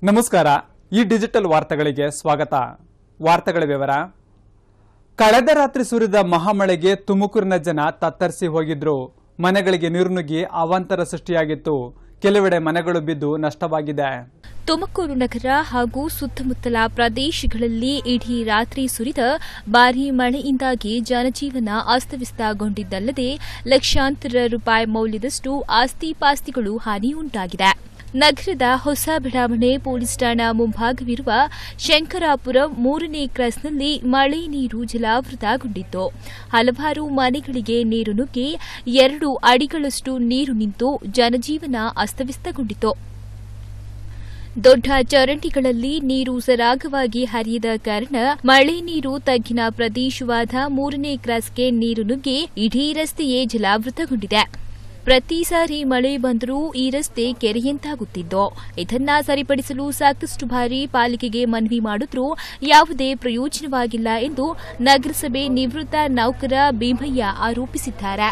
ನಮಸ್ಕಾರ ಈ ಡಿಜಿಟಲ್ ವಾರ್ತೆಗಳಿಗೆ ಸ್ವಾಗತ ವಾರ್ತೆಗಳ ವಿವರ ಕಳೆದ ರಾತ್ರಿ ಸುರಿದ ಮಹಾಮಳೆಗೆ ತುಮಕೂರಿನ ಜನ ತತ್ತರಿಸಿ ಹೋಗಿದ್ರು ಮನೆಗಳಿಗೆ ನೀರು ನುಗ್ಗಿ ಅವಾಂತರ ಸೃಷ್ಟಿಯಾಗಿತ್ತು ಕೆಲವೆಡೆ ಮನೆಗಳು ಬಿದ್ದು ನಷ್ಟವಾಗಿದೆ ತುಮಕೂರು ನಗರ ಹಾಗೂ ಸುತ್ತಮುತ್ತಲ ಪ್ರದೇಶಗಳಲ್ಲಿ ಇಡೀ ರಾತ್ರಿ ಸುರಿದ ಭಾರೀ ಮಳೆಯಿಂದಾಗಿ ಜನಜೀವನ ಅಸ್ತವ್ಯಸ್ತಗೊಂಡಿದ್ದಲ್ಲದೆ ಲಕ್ಷಾಂತರ ರೂಪಾಯಿ ಮೌಲ್ಯದಷ್ಟು ಆಸ್ತಿ ಪಾಸ್ತಿಗಳು ಹಾನಿಯುಂಟಾಗಿದೆ ನಗರದ ಹೊಸ ಬಡಾವಣೆ ಪೊಲೀಸ್ ಠಾಣಾ ಮುಂಭಾಗವಿರುವ ಶಂಕರಾಪುರ ಮೂರನೇ ಕ್ರಾಸ್ನಲ್ಲಿ ಮಳೆ ನೀರು ಜಲಾವೃತಗೊಂಡಿತ್ತು ಹಲವಾರು ಮನೆಗಳಿಗೆ ನೀರು ನುಗ್ಗಿ ಎರಡು ಅಡಿಗಳಷ್ಟು ನೀರು ನಿಂತು ಜನಜೀವನ ಅಸ್ತವ್ಯಸ್ತಗೊಂಡಿತು ದೊಡ್ಡ ಚರಂಡಿಗಳಲ್ಲಿ ನೀರು ಸರಾಗವಾಗಿ ಹರಿಯದ ಕಾರಣ ಮಳೆ ನೀರು ತಗ್ಗಿನ ಪ್ರದೇಶವಾದ ಮೂರನೇ ಕ್ರಾಸ್ಗೆ ನೀರು ನುಗ್ಗಿ ಇಡೀ ರಸ್ತೆಯೇ ಜಲಾವೃತಗೊಂಡಿದೆ ಪ್ರತಿ ಸಾರಿ ಮಳೆ ಬಂದರೂ ಈ ರಸ್ತೆ ಕೆರೆಯಂತಾಗುತ್ತಿದ್ದು ಇದನ್ನ ಸರಿಪಡಿಸಲು ಸಾಕಷ್ಟು ಬಾರಿ ಪಾಲಿಕೆಗೆ ಮನವಿ ಮಾಡಿದ್ರೂ ಯಾವುದೇ ಪ್ರಯೋಜನವಾಗಿಲ್ಲ ಎಂದು ನಗರಸಭೆ ನಿವೃತ್ತ ನೌಕರ ಭೀಮಯ್ಯ ಆರೋಪಿಸಿದ್ದಾರೆ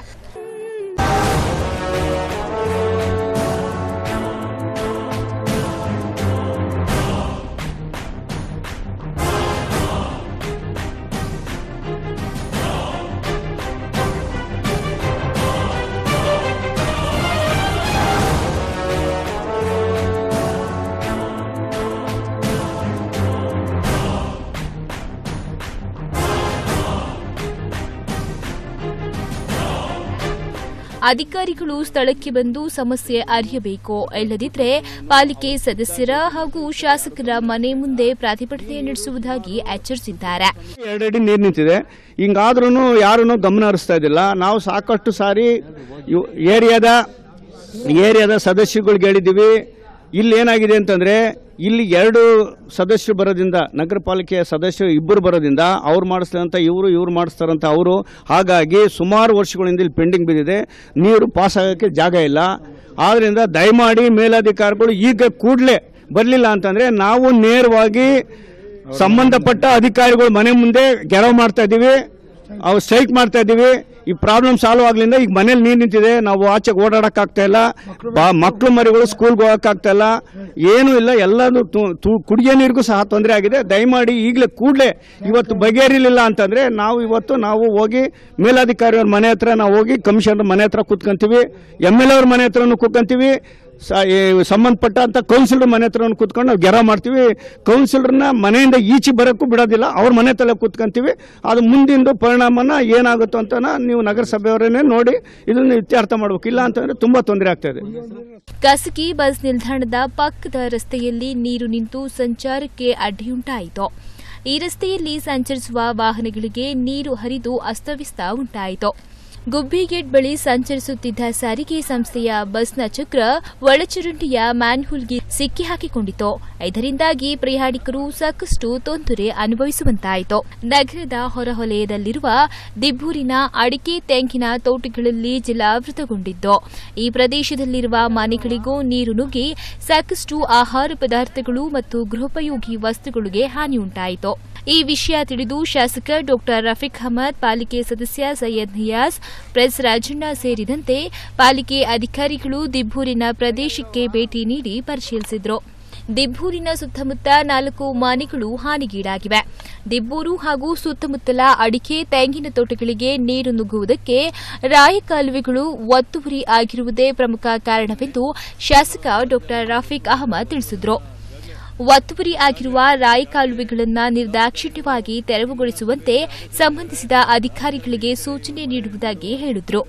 ಅಧಿಕಾರಿಗಳು ಸ್ಥಳಕ್ಕೆ ಬಂದು ಸಮಸ್ಯೆ ಅರಿಯಬೇಕು ಇಲ್ಲದಿದ್ದರೆ ಪಾಲಿಕೆ ಸದಸ್ಯರ ಹಾಗೂ ಶಾಸಕರ ಮನೆ ಮುಂದೆ ಪ್ರತಿಭಟನೆ ನಡೆಸುವುದಾಗಿ ಎಚ್ಚರಿಸಿದ್ದಾರೆ ಎರಡಡಿ ನೀರು ನಿಂತಿದೆ ಹಿಂಗಾದ್ರೂ ಯಾರೂ ಗಮನ ಹರಿಸ್ತಾ ಇದ್ದಿಲ್ಲ ನಾವು ಸಾಕಷ್ಟು ಸಾರಿ ಇವ್- ಏರಿಯಾದ ಏರಿಯಾದ ಸದಸ್ಯರುಗಳಿಗೆ ಹೇಳಿದ್ದೀವಿ ಇಲ್ಲಿ ಏನಾಗಿದೆ ಅಂತಂದ್ರೆ ಇಲ್ಲಿ ಎರಡು ಸದಸ್ಯರು ಬರೋದ್ರಿಂದ ನಗರ ಪಾಲಿಕೆಯ ಸದಸ್ಯರು ಇಬ್ಬರು ಬರೋದ್ರಿಂದ ಅವ್ರು ಮಾಡಿಸ್ತಾರಂತ ಇವರು ಇವ್ರು ಮಾಡಿಸ್ತಾರಂತ ಅವರು ಹಾಗಾಗಿ ಸುಮಾರು ವರ್ಷಗಳಿಂದ ಇಲ್ಲಿ ಪೆಂಡಿಂಗ್ ಬಿದ್ದಿದೆ ನೀರು ಪಾಸ್ ಆಗೋಕ್ಕೆ ಜಾಗ ಇಲ್ಲ ಆದ್ರಿಂದ ದಯಮಾಡಿ ಮೇಲಧಿಕಾರಿಗಳು ಈಗ ಕೂಡಲೇ ಬರಲಿಲ್ಲ ಅಂತಂದ್ರೆ ನಾವು ನೇರವಾಗಿ ಸಂಬಂಧಪಟ್ಟ ಅಧಿಕಾರಿಗಳು ಮನೆ ಮುಂದೆ ಗೆರವ್ ಮಾಡ್ತಾ ಇದ್ದೀವಿ ಅವ್ರು ಸ್ಟ್ರೈಕ್ ಮಾಡ್ತಾ ಇದ್ದೀವಿ ಈ ಪ್ರಾಬ್ಲಮ್ ಸಾಲ್ವ್ ಆಗ್ಲಿಂದ ಈಗ ಮನೇಲಿ ನೀರು ನಿಂತಿದೆ ನಾವು ಆಚೆಗೆ ಓಡಾಡಕ್ ಆಗ್ತಾ ಇಲ್ಲ ಬಾ- ಮಕ್ಳು ಮರಿಗಳು ಸ್ಕೂಲ್ಗೆ ಹೋಗಕ್ ಆಗ್ತಾ ಇಲ್ಲ ಏನೂ ಇಲ್ಲ ಎಲ್ಲದೂ ತು- ತು- ಕುಡಿಯೋ ನೀರಿಗೂ ಸಹ ತೊಂದರೆ ಆಗಿದೆ ದಯಮಾಡಿ ಈಗಲೇ ಕೂಡಲೇ ಇವತ್ತು ಬಗೆಹರಿಲಿಲ್ಲ ಅಂತಂದ್ರೆ ನಾವು ಇವತ್ತು ನಾವು ಹೋಗಿ ಮೇಲಾಧಿಕಾರಿಯವ್ರ ಮನೆ ಹತ್ರ ನಾವು ಹೋಗಿ ಕಮಿಷನರ್ ಮನೆ ಹತ್ರ ಕೂತ್ಕೊಂತೀವಿ ಎಮ್ ಎಲ್ ಅವ್ರ ಮನೆ ಹತ್ರನೂ ಕೂತ್ಕೊಂತೀವಿ ಸ- ಈ ಸಂಬಂಧಪಟ್ಟಂತ ಕೌನ್ಸಿಲರ್ ಮನೆ ಹತ್ರ ಕೂತ್ಕೊಂಡು ನಾವು ಗೆರ ಮಾಡ್ತೀವಿ ಕೌನ್ಸಿಲರ್ನ ಮನೆಯಿಂದ ಈಚೆ ಬರೋಕ್ಕೂ ಬಿಡೋದಿಲ್ಲ ಅವ್ರ ಮನೆ ತಲೆ ಕೂತ್ಕೊಂತೀವಿ ಅದು ಮುಂದಿಂದು ಪರಿಣಾಮನ ಏನಾಗುತ್ತೋ ಅಂತ ನೀವು ನಗರಸಭೆಯವರನ್ನೇ ನೋಡಿ ಇದನ್ನು ಇತ್ಯರ್ಥ ಮಾಡ್ಬೇಕು ಇಲ್ಲ ಅಂತಂದ್ರೆ ತುಂಬಾ ತೊಂದರೆ ಆಗ್ತಾ ಇದೆ ಖಾಸಗಿ ಬಸ್ ನಿಲ್ದಾಣದ ಪಕ್ಕದ ರಸ್ತೆಯಲ್ಲಿ ನೀರು ನಿಂತು ಸಂಚಾರಕ್ಕೆ ಅಡ್ಡಿಯುಂಟಾಯಿತು ಈ ರಸ್ತೆಯಲ್ಲಿ ಸಂಚರಿಸುವ ವಾಹನಗಳಿಗೆ ನೀರು ಹರಿದು ಅಸ್ತವ್ಯಸ್ತ ಉಂಟಾಯಿತು ಗುಬ್ಬಿಗೇಟ್ ಬಳಿ ಸಂಚರಿಸುತ್ತಿದ್ದ ಸಾರಿಗೆ ಸಂಸ್ಥೆಯ ಬಸ್ನ ಚಕ್ರ ಒಳಚರಂಡಿಯ ಮ್ಯಾನ್ಹೋಲ್ಗೆ ಸಿಕ್ಕಿ ಹಾಕಿಕೊಂಡಿತು ಇದರಿಂದಾಗಿ ಪ್ರಯಾಣಿಕರು ಸಾಕಷ್ಟು ತೊಂದರೆ ಅನುಭವಿಸುವಂತಾಯಿತು ನಗರದ ಹೊರವಲಯದಲ್ಲಿರುವ ದಿಬ್ಬೂರಿನ ಅಡಿಕೆ ತೆಂಗಿನ ತೋಟಗಳಲ್ಲಿ ಜಲಾವೃತಗೊಂಡಿದ್ದು ಈ ಪ್ರದೇಶದಲ್ಲಿರುವ ಮನೆಗಳಿಗೂ ನೀರು ನುಗ್ಗಿ ಸಾಕಷ್ಟು ಆಹಾರ ಪದಾರ್ಥಗಳು ಮತ್ತು ಗೃಹೋಪಯೋಗಿ ವಸ್ತುಗಳಿಗೆ ಹಾನಿಯುಂಟಾಯಿತು ಈ ವಿಷಯ ತಿಳಿದು ಶಾಸಕ ಡಾ ರಫೀಕ್ ಅಹಮದ್ ಪಾಲಿಕೆ ಸದಸ್ಯ ಸೈಯದ್ ನಿಯಾಸ್ ಪ್ರೆಸ್ ರಾಜಣ್ಣ ಸೇರಿದಂತೆ ಪಾಲಿಕೆ ಅಧಿಕಾರಿಗಳು ದಿಬ್ಬೂರಿನ ಪ್ರದೇಶಕ್ಕೆ ಭೇಟಿ ನೀಡಿ ಪರಿಶೀಲಿಸಿದರು ದಿಬ್ಬೂರಿನ ಸುತ್ತಮುತ್ತ ನಾಲ್ಕು ಮನೆಗಳು ಹಾನಿಗೀಡಾಗಿವೆ ದಿಬ್ಬೂರು ಹಾಗೂ ಸುತ್ತಮುತ್ತಲ ಅಡಿಕೆ ತೆಂಗಿನ ತೋಟಗಳಿಗೆ ನೀರು ನುಗ್ಗುವುದಕ್ಕೆ ರಾಯಕಾಲುವೆಗಳು ಒತ್ತುವರಿ ಆಗಿರುವುದೇ ಪ್ರಮುಖ ಕಾರಣವೆಂದು ಶಾಸಕ ಡಾ ರಫೀಕ್ ಅಹಮದ್ ತಿಳಿಸಿದರು ಒತ್ತುವರಿ ಆಗಿರುವ ರಾಯಕಾಲುವೆಗಳನ್ನು ನಿರ್ದಾಕ್ಷಿಣ್ಯವಾಗಿ ತೆರವುಗೊಳಿಸುವಂತೆ ಸಂಬಂಧಿಸಿದ ಅಧಿಕಾರಿಗಳಿಗೆ ಸೂಚನೆ ನೀಡುವುದಾಗಿ ಹೇಳಿದರು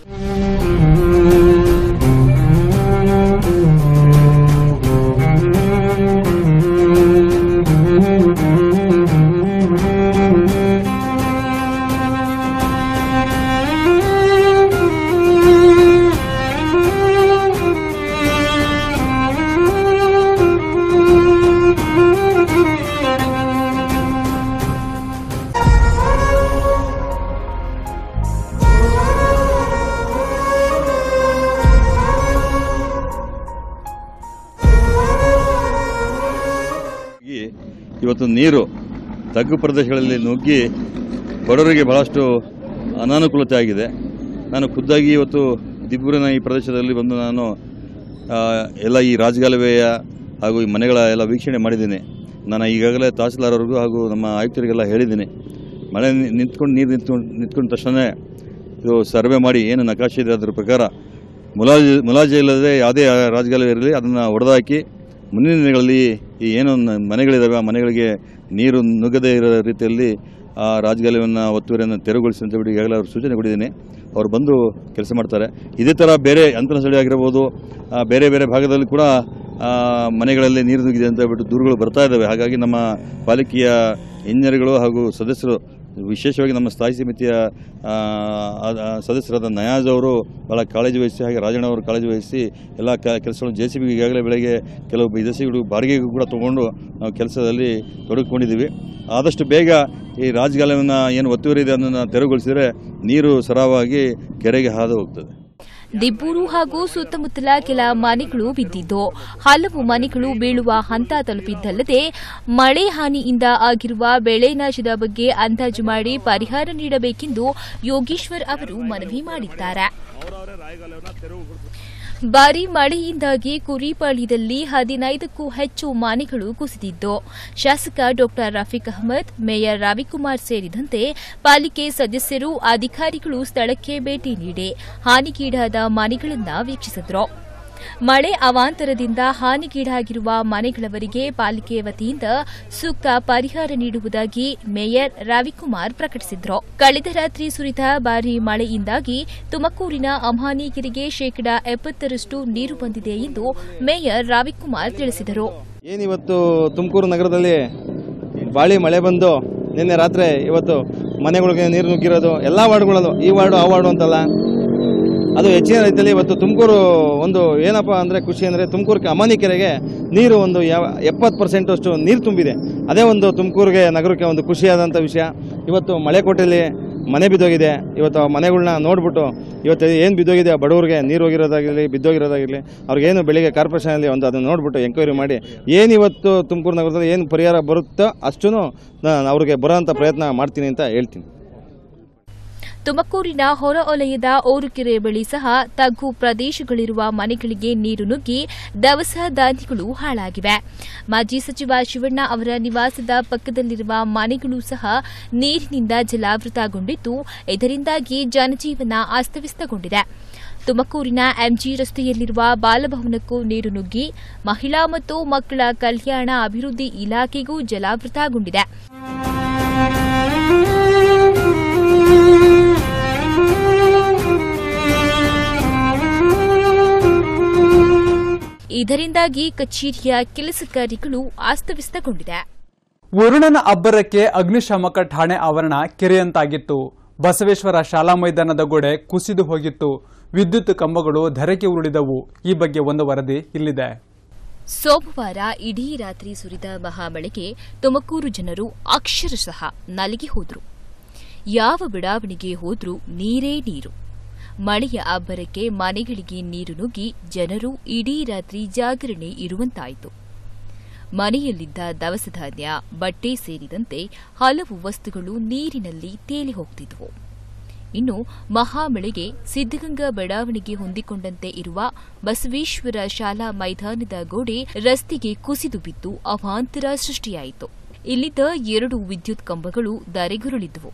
ಈ ಇವತ್ತು ನೀರು ತಗ್ಗು ಪ್ರದೇಶಗಳಲ್ಲಿ ನುಗ್ಗಿ ಬಡವರಿಗೆ ಬಹಳಷ್ಟು ಅನಾನುಕೂಲತೆ ಆಗಿದೆ ನಾನು ಖುದ್ದಾಗಿ ಇವತ್ತು ದಿಬ್ಬೂರಿನ ಈ ಪ್ರದೇಶದಲ್ಲಿ ಬಂದು ನಾನು ಆ, ಎಲ್ಲ ಈ ರಾಜಗಾಲುವೆಯ ಹಾಗೂ ಈ ಮನೆಗಳ ಎಲ್ಲ ವೀಕ್ಷಣೆ ಮಾಡಿದ್ದೀನಿ ನಾನು ಈಗಾಗಲೇ ತಹಸೀಲ್ದಾರ್ ಅವ್ರಿಗೂ ಹಾಗೂ ನಮ್ಮ ಆಯುಕ್ತರಿಗೆಲ್ಲ ಹೇಳಿದ್ದೀನಿ ಮಳೆ ನಿ- ನಿಂತ್ಕೊಂಡು ನೀರು ನಿಂತ್ಕೊಂಡು ನಿಂತ್ಕೊಂಡ ತಕ್ಷಣ ಇದು ಸರ್ವೆ ಮಾಡಿ ಏನು ನಕಾಶೆ ಇದೆ ಅದರ ಪ್ರಕಾರ ಮುಲಾಜಿ ಮುಲಾಜಿ ಇಲ್ಲದೆ ಯಾವುದೇ ರಾಜಕಾಲ ಇರಲಿ ಅದನ್ನು ಹೊಡೆದಾಕಿ ಮುಂದಿನ ದಿನಗಳಲ್ಲಿ ಈ ಏನು ನ- ಮನೆಗಳಿದ್ದಾವೆ ಆ ಮನೆಗಳಿಗೆ ನೀರು ನುಗ್ಗದೇ ಇರೋ ರೀತಿಯಲ್ಲಿ ಆ ರಾಜಗಾಲವನ್ನು ಒತ್ತುವರಿಯನ್ನು ತೆರವುಗೊಳಿಸಿ ಅಂತ ಹೇಳಿ ಈಗಾಗಲೇ ಅವ್ರು ಸೂಚನೆ ಕೊಟ್ಟಿದ್ದೀನಿ ಅವ್ರು ಬಂದು ಕೆಲಸ ಮಾಡ್ತಾರೆ ಇದೇ ಥರ ಬೇರೆ ಅಂತರಸ್ಥಳಿ ಆಗಿರ್ಬೋದು ಆ, ಬೇರೆ ಬೇರೆ ಭಾಗದಲ್ಲಿ ಕೂಡ ಆ, ಮನೆಗಳಲ್ಲಿ ನೀರು ನುಗ್ಗಿದೆ ಅಂತ ಹೇಳ್ಬಿಟ್ಟು ದೂರುಗಳು ಬರ್ತಾ ಇದ್ದಾವೆ ಹಾಗಾಗಿ ನಮ್ಮ ಪಾಲಿಕೆಯ ಇಂಜಿನಿಯರ್ಗಳು ಹಾಗೂ ಸದಸ್ಯರು ವಿಶೇಷವಾಗಿ ನಮ್ಮ ಸ್ಥಾಯಿ ಸಮಿತಿಯ ಆ, ಆ- ಆ ಸದಸ್ಯರಾದ ನಯಾಜ್ ಅವರು ಭಾಳ ಕಾಳಜಿ ವಹಿಸಿ ಹಾಗೆ ರಾಜಣ್ಣ ಅವರು ಕಾಳಜಿ ವಹಿಸಿ ಎಲ್ಲ ಕೆಲಸಗಳನ್ನು ಜೆ ಸಿ ಬಿ ಈಗಾಗಲೇ ಬೆಳಗ್ಗೆ ಕೆಲವು ವಿದೇಶಿಗಳು ಬಾಡಿಗೆಗೂ ಕೂಡ ತಗೊಂಡು ನಾವು ಕೆಲಸದಲ್ಲಿ ತೊಡಗಿಕೊಂಡಿದ್ದೀವಿ ಆದಷ್ಟು ಬೇಗ ಈ ರಾಜಗಾಲವನ್ನು ಏನು ಒತ್ತುವರಿ ಇದೆ ಅದನ್ನು ತೆರವುಗೊಳಿಸಿದರೆ ನೀರು ಸರಾಗವಾಗಿ ಕೆರೆಗೆ ಹಾದು ಹೋಗ್ತದೆ ದಿಬ್ಬೂರು ಹಾಗೂ ಸುತ್ತಮುತ್ತಲ ಕೆಲ ಮನೆಗಳು ಬಿದ್ದಿದ್ದು ಹಲವು ಮನೆಗಳು ಬೀಳುವ ಹಂತ ತಲುಪಿದ್ದಲ್ಲದೆ ಮಳೆ ಹಾನಿಯಿಂದ ಆಗಿರುವ ಬೆಳೆ ನಾಶದ ಬಗ್ಗೆ ಅಂದಾಜು ಮಾಡಿ ಪರಿಹಾರ ನೀಡಬೇಕೆಂದು ಯೋಗೇಶ್ವರ್ ಅವರು ಮನವಿ ಮಾಡಿದ್ದಾರೆ ಭಾರೀ ಮಳೆಯಿಂದಾಗಿ ಕುರಿಪಾಳ್ಯದಲ್ಲಿ ಹದಿನೈದಕ್ಕೂ ಹೆಚ್ಚು ಮನೆಗಳು ಕುಸಿದಿದ್ದು ಶಾಸಕ ಡಾ ರಫೀಕ್ ಅಹಮದ್ ಮೇಯರ್ ರವಿಕುಮಾರ್ ಸೇರಿದಂತೆ ಪಾಲಿಕೆ ಸದಸ್ಯರು ಅಧಿಕಾರಿಗಳು ಸ್ಥಳಕ್ಕೆ ಭೇಟಿ ನೀಡಿ ಹಾನಿಗೀಡಾದ ಮನೆಗಳನ್ನು ವೀಕ್ಷಿಸಿದರು ಮಳೆ ಅವಾಂತರದಿಂದ ಹಾನಿಗೀಡಾಗಿರುವ ಮನೆಗಳವರಿಗೆ ಪಾಲಿಕೆ ವತಿಯಿಂದ ಸೂಕ್ತ ಪರಿಹಾರ ನೀಡುವುದಾಗಿ ಮೇಯರ್ ರವಿಕುಮಾರ್ ಪ್ರಕಟಿಸಿದ್ರು ಕಳೆದ ರಾತ್ರಿ ಸುರಿದ ಭಾರೀ ಮಳೆಯಿಂದಾಗಿ ತುಮಕೂರಿನ ಅಮ್ಹಾನಿಕೆರೆಗೆ ಶೇಕಡಾ ಎಪ್ಪತ್ತರಷ್ಟು ನೀರು ಬಂದಿದೆ ಎಂದು ಮೇಯರ್ ರವಿಕುಮಾರ್ ತಿಳಿಸಿದರು ಏನಿವತ್ತು ತುಮಕೂರು ನಗರದಲ್ಲಿ ಭಾಳಿ ಮಳೆ ಬಂದು ನಿನ್ನೆ ರಾತ್ರಿ ಇವತ್ತು ಮನೆಗಳಿಗೆ ನೀರು ನುಗ್ಗಿರೋದು ಎಲ್ಲ ವಾರ್ಡ್ಗಳಲ್ಲೂ ಈ ವಾರ್ಡು ಆ ವಾರ್ಡು ಅಂತಲ್ಲ ಅದು ಹೆಚ್ಚಿನ ರೀತಿಯಲ್ಲಿ ಇವತ್ತು ತುಮಕೂರು ಒಂದು ಏನಪ್ಪ ಅಂದರೆ ಖುಷಿ ಅಂದರೆ ತುಮಕೂರು ಅಮಾನಿ ಕೆರೆಗೆ ನೀರು ಒಂದು ಯಾವ ಎಪ್ಪತ್ತು ಪರ್ಸೆಂಟ್ ಅಷ್ಟು ನೀರು ತುಂಬಿದೆ ಅದೇ ಒಂದು ತುಮಕೂರಿಗೆ ನಗರಕ್ಕೆ ಒಂದು ಖುಷಿಯಾದಂಥ ವಿಷಯ ಇವತ್ತು ಮಳೆಕೋಟೆಯಲ್ಲಿ ಮನೆ ಬಿದ್ದೋಗಿದೆ ಇವತ್ತು ಆ ಮನೆಗಳ್ನ ನೋಡ್ಬಿಟ್ಟು ಇವತ್ತು ಏನು ಬಿದ್ದೋಗಿದೆ ಆ ಬಡವರಿಗೆ ನೀರು ಹೋಗಿರೋದಾಗಿರಲಿ ಬಿದ್ದೋಗಿರೋದಾಗಿರಲಿ ಅವ್ರಿಗೇನು ಬೆಳಿಗ್ಗೆ ಕಾರ್ಪೊರೇಷನಲ್ಲಿ ಒಂದು ಅದನ್ನು ನೋಡ್ಬಿಟ್ಟು ಎಂಕ್ವೈರಿ ಮಾಡಿ ಏನು ಇವತ್ತು ತುಮಕೂರು ನಗರದಲ್ಲಿ ಏನು ಪರಿಹಾರ ಬರುತ್ತೋ ಅಷ್ಟೂ ನಾನು ಅವ್ರಿಗೆ ಬರೋಂಥ ಪ್ರಯತ್ನ ಮಾಡ್ತೀನಿ ಅಂತ ಹೇಳ್ತೀನಿ ತುಮಕೂರಿನ ಹೊರ ವಲಯದ ಓರುಕೆರೆ ಬಳಿ ಸಹ ತಗ್ಗು ಪ್ರದೇಶಗಳಿರುವ ಮನೆಗಳಿಗೆ ನೀರು ನುಗ್ಗಿ ದವಸ ಧಾನ್ಯಗಳು ಹಾಳಾಗಿವೆ ಮಾಜಿ ಸಚಿವ ಶಿವಣ್ಣ ಅವರ ನಿವಾಸದ ಪಕ್ಕದಲ್ಲಿರುವ ಮನೆಗಳು ಸಹ ನೀರಿನಿಂದ ಜಲಾವೃತಗೊಂಡಿದ್ದು ಇದರಿಂದಾಗಿ ಜನಜೀವನ ಅಸ್ತವ್ಯಸ್ತಗೊಂಡಿದೆ ತುಮಕೂರಿನ ಎಂಜಿ ರಸ್ತೆಯಲ್ಲಿರುವ ಬಾಲಭವನಕ್ಕೂ ನೀರು ನುಗ್ಗಿ ಮಹಿಳಾ ಮತ್ತು ಮಕ್ಕಳ ಕಲ್ಯಾಣ ಅಭಿವೃದ್ಧಿ ಇಲಾಖೆಗೂ ಜಲಾವೃತಗೊಂಡಿದೆ ಇದರಿಂದಾಗಿ ಕಚೇರಿಯ ಕೆಲಸ ಕಾರ್ಯಗಳು ಅಸ್ತವ್ಯಸ್ತಗೊಂಡಿದೆ ವರುಣನ ಅಬ್ಬರಕ್ಕೆ ಅಗ್ನಿಶಾಮಕ ಠಾಣೆ ಆವರಣ ಕೆರೆಯಂತಾಗಿತ್ತು ಬಸವೇಶ್ವರ ಶಾಲಾ ಮೈದಾನದ ಗೋಡೆ ಕುಸಿದು ಹೋಗಿತ್ತು ವಿದ್ಯುತ್ ಕಂಬಗಳು ಧರೆಗೆ ಉರುಳಿದವು ಈ ಬಗ್ಗೆ ಒಂದು ವರದಿ ಇಲ್ಲಿದೆ ಸೋಮವಾರ ಇಡೀ ರಾತ್ರಿ ಸುರಿದ ಮಹಾಮಳೆಗೆ ತುಮಕೂರು ಜನರು ಅಕ್ಷರಶಃ ನಲಿಗೆ ಹೋದ್ರು ಯಾವ ಬಡಾವಣೆಗೆ ಹೋದ್ರೂ ನೀರೇ ನೀರು ಮಳೆಯ ಅಬ್ಬರಕ್ಕೆ ಮನೆಗಳಿಗೆ ನೀರು ನುಗ್ಗಿ ಜನರು ಇಡೀ ರಾತ್ರಿ ಜಾಗರಣೆ ಇರುವಂತಾಯಿತು ಮನೆಯಲ್ಲಿದ್ದ ದವಸ ಧಾನ್ಯ ಬಟ್ಟೆ ಸೇರಿದಂತೆ ಹಲವು ವಸ್ತುಗಳು ನೀರಿನಲ್ಲಿ ತೇಲಿ ಹೋಗ್ತಿದ್ವು ಇನ್ನು ಮಹಾಮಳೆಗೆ ಸಿದ್ದಗಂಗಾ ಬಡಾವಣೆಗೆ ಹೊಂದಿಕೊಂಡಂತೆ ಇರುವ ಬಸವೇಶ್ವರ ಶಾಲಾ ಮೈದಾನದ ಗೋಡೆ ರಸ್ತೆಗೆ ಕುಸಿದು ಬಿದ್ದು ಅವಾಂತರ ಸೃಷ್ಟಿಯಾಯಿತು ಇಲ್ಲಿದ್ದ ಎರಡು ವಿದ್ಯುತ್ ಕಂಬಗಳು ಧರೆಗುರುಳಿದ್ದವು